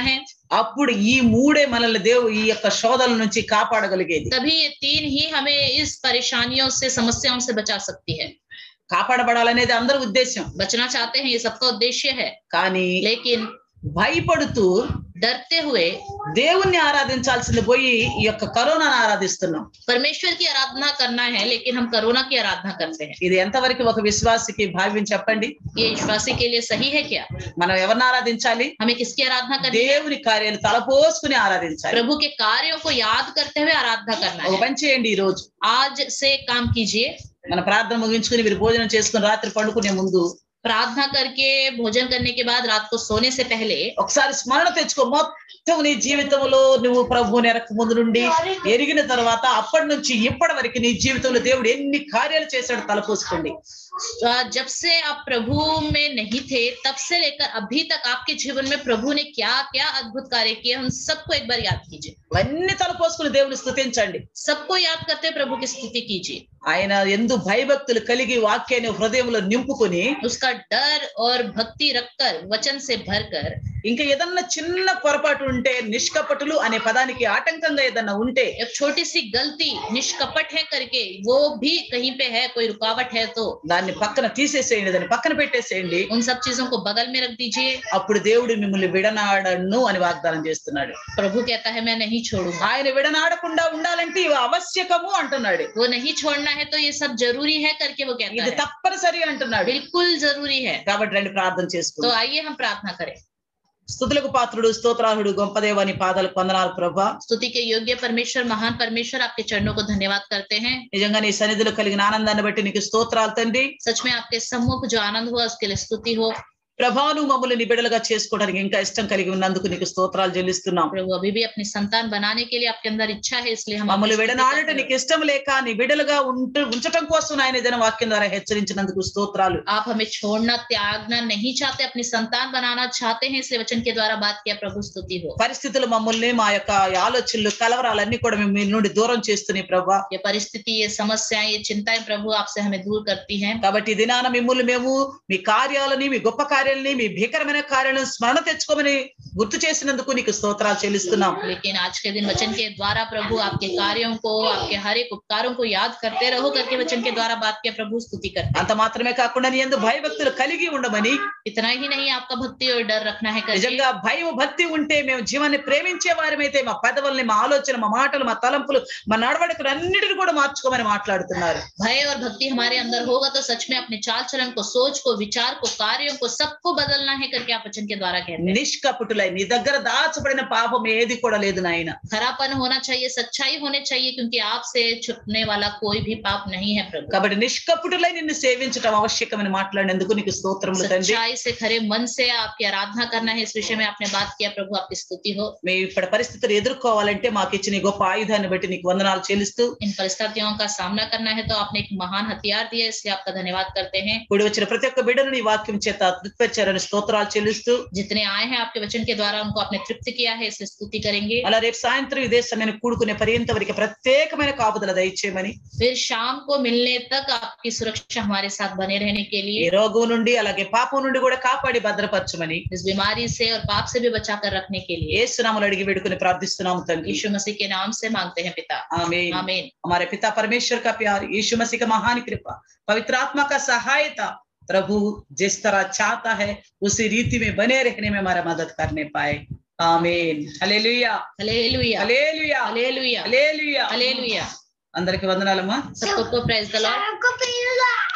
అప్పుడు ఈ మూడే మనల్ని దేవు ఈ యొక్క శోధల నుంచి కాపాడగలిగేది तभी ये तीन ही हमें इस परेशानियों से समस्याओं से बचा सकती है కాపాడబడాలనేది అందరి ఉద్దేశం बचना चाहते हैं ये सबका उद्देश्य है కానీ लेकिन భయపడుతూ डरते हुए దేవుణ్ణి ఆరాధించాల్సింది పోయి ఈ యొక్క కరోనాను ఆరాధిస్తున్నాం परमेश्वर की आराधना करना है लेकिन हम करोना की आराधना करते हैं ఇది ఎంతవరకు ఒక విశ్వాసికి భావ్యం చెప్పండి ये विश्वासी के लिए सही है क्या మనం ఎవరిని ఆరాధించాలి हमें किसकी आराधना करनी है దేవుని కార్యాలు తలపోసుకుని ఆరాధించాలి प्रभु के कार्यों को याद करते हुए आराधना करना ఒక है పని చేయండి ఈ రోజు आज से काम कीजिए మన ప్రార్థన ముగించుకుని మీరు భోజనం చేసుకుని రాత్రి పండుకునే ముందు प्रार्थना करके भोजन करने के बाद रात को सोने से पहले ఒకసారి స్మరణ తెచ్చుకో మొత్తం నీ జీవితంలో నువ్వు ప్రభువుని ఎరక ముందు నుండి ఎరిగిన తర్వాత అప్పటి నుంచి ఇప్పటి వరకు నీ జీవితంలో దేవుడు ఎన్ని కార్యాలు చేశాడు తలపోసుకోండి आ, जब से आप प्रभु में नहीं थे तब से लेकर अभी तक आपके जीवन में प्रभु ने क्या क्या अद्भुत कार्य किए हम सबको एक बार याद कीजिए అవన్నీ తలపోసుకుని దేవుని స్తుతించండి सबको याद करते हुए प्रभु की स्तुति कीजिए ఆయన ఎందు భయభక్తులు కలిగి వాక్యాన్ని హృదయంలో నింపుకొని उसका डर और भक्ति रखकर वचन से भरकर ఇంకా ఏదన్నా చిన్న పొరపాటు ఉంటే నిష్కపటులు అనే పదానికి ఆటంకంగా ఏదన్నా ఉంటే एक छोटी सी गलती निष्कपट है करके वो भी कहीं पे है कोई रुकावट है तो దాన్ని పక్కన తీసేసేయండి దాన్ని పక్కన పెట్టేసేయండి उन सब चीजों को बगल में रख दीजिए అప్పుడు దేవుడు మిమ్మల్ని విడనాడను అని వాగ్దానం చేస్తున్నాడు प्रभु कहता है मैं नहीं छोड़ूंगा ఆయన విడనాడకుండా ఉండాలంటే ఇవి ఆవశ్యకము అంటున్నాడు वो नहीं छोड़ना है तो ये सब जरूरी है करके वो कहता ఇది है తప్పనిసరి అంటున్నాడు बिल्कुल जरूरी है కాబట్టి రండి ప్రార్థన तो చేసుకుందాం आइए हम प्रार्थना करें స్థుతులకు పాత్రుడు స్తోత్రాహుడు గొప్పదేవాని పాదాలు వందనాలు ప్రభా स्तुति के योग्य परमेश्वर महान परमेश्वर आपके चरणों को धन्यवाद करते हैं నిజంగా నీ సన్నిధిలో కలిగిన ఆనందాన్ని బట్టి నీకు స్తోత్రాలు తండ్రి सच में आपके सम्मुख जो आनंद हुआ उसके लिए स्तुति हो ప్రభాను మమ్మల్ని నీ బిడ్డలుగా చేసుకోవడానికి ఇంకా ఇష్టం కలిగి ఉన్నందుకు నీకు స్తోత్రాలు చెల్లిస్తున్నాం प्रभु अभी भी अपनी संतान बनाने के लिए आपके अंदर इच्छा है इसलिए हम మమ్మల్ని आपकी स्तुति విడనాడట करते నీకు ఇష్టం లేక నీ బిడ్డలుగా ఉంటూ ఉంచటం కోసం ఆయన ఏదైనా వాక్యం ద్వారా హెచ్చరించినందుకు స్తోత్రాలు हैं। आप हमें छोड़ना त्यागना नहीं चाहते अपनी संतान बनाना चाहते हैं इसलिए वचन के द्वारा बात किया प्रभु स्तुति हो పరిస్థితులు మమ్మల్ని మా యొక్క ఆలోచనలు కలవరాలన్నీ కూడా మేము మీ నుండి దూరం చేస్తున్నాయి ప్రభా ये परिस्थिति ये समस्याएं ये चिंताएं प्रभु आपसे हमें दूर करती हैं కాబట్టి ఈ దినాన మిమ్మల్ని మేము మీ కార్యాలని మీ గొప్ప కార్యాలని మీ భీకరమైన కార్యాలను స్మరణ తెచ్చుకోమని గుర్తు చేసినందుకు నీకు స్తోత్రాలు చెల్లిస్తున్నాం लेकिन आज के दिन वचन के द्वारा प्रभु आपके कार्यों को आपके हर एक उपकारों को याद करते रहो करके वचन के द्वारा बात किया प्रभु स्तुति करते అంత మాత్రమే కాకుండా నీ ఎందు భయభక్తులు కలిగి ఉండమని हैं। इतना ही नहीं आपका भक्ति और डर रखना है करके నిజంగా భయం భక్తి ఉంటే మేము జీవాన్ని ప్రేమించే వారమైతే మా పెదవుల్ని మా ఆలోచన మా మాటలు మా తలంపులు మా నడవడికలు అన్నిటిని కూడా మార్చుకోమని మాట్లాడుతున్నారు भय और भक्ति हमारे अंदर होगा तो सच में अपने चाल चलन को सोच को विचार को कार्यों को सबको बदलना है करके आप वचन के द्वारा कहते हैं నిష్కపుటులై నీ దగ్గర దాచబడిన పాపం ఏది కూడా లేదు నాయన खरापन होना चाहिए सच्चाई होनी चाहिए क्योंकि आपसे छुपने वाला कोई भी पाप नहीं है प्रभु కాబట్టి నిష్కపుటులై నిన్ను సేవించడం ఆవశ్యకమని మాట్లాడినందుకు నీకు స్తోత్రములు తండ్రి सच्चाई से खरे मन से आपकी आराधना करना है इस विषय में आपने बात किया प्रभु आपकी स्तुति हो మేము ఇప్పటి పరిస్థితులు ఎదుర్కోవాలంటే మాకు ఇచ్చిన ఈ గొప్ప ఆయుధాన్ని బట్టి నీకు వందనాలు చెల్లిస్తూ इन परिस्थितियों का सामना करना है तो आपने एक महान हथियार दिया इसलिए आपका धन्यवाद करते हैं కూడి వచ్చిన ప్రతి ఒక్క బిడ్డను నీ వాక్యం చేత తృప్తిపరిచారని స్తోత్రాలు చెల్లిస్తూ जितने आए हैं आपके वचन के द्वारा उनको आपने तृप्त किया है इसलिए स्तुति करेंगे అలా రేపు సాయంత్రం ఇదే సమయాన్ని కూడుకునే పర్యంత వరకు ప్రత్యేకమైన కాపుదల దయచేయమని फिर शाम को मिलने तक आपकी सुरक्षा हमारे साथ बने रहने के ఈ लिए రోగం నుండి అలాగే పాపం నుండి కూడా కాపాడి భద్రపరచమని इस बीमारी से और पाप से भी बचा कर रखने के लिए ఏ సునాములు అడిగి వేడుకుని ప్రార్థిస్తున్నాము తండ్రి यीशु मसीह के नाम से मांगते हैं पिता ఆమె आमीन हमारे पिता परमेश्वर का प्यार यीशु मसीह का महान कृपा पवित्र आत्मा का सहायता प्रभु जिस तरह चाहता है उसी रीति में बने रहने में हमारा मदद करने पाए आमीन హల్లెలూయా हालेलुया హల్లెలూయా हालेलुया హల్లెలూయా हालेलुया అందరికి వందనాలమ్మా सबको प्रेज द लॉर्ड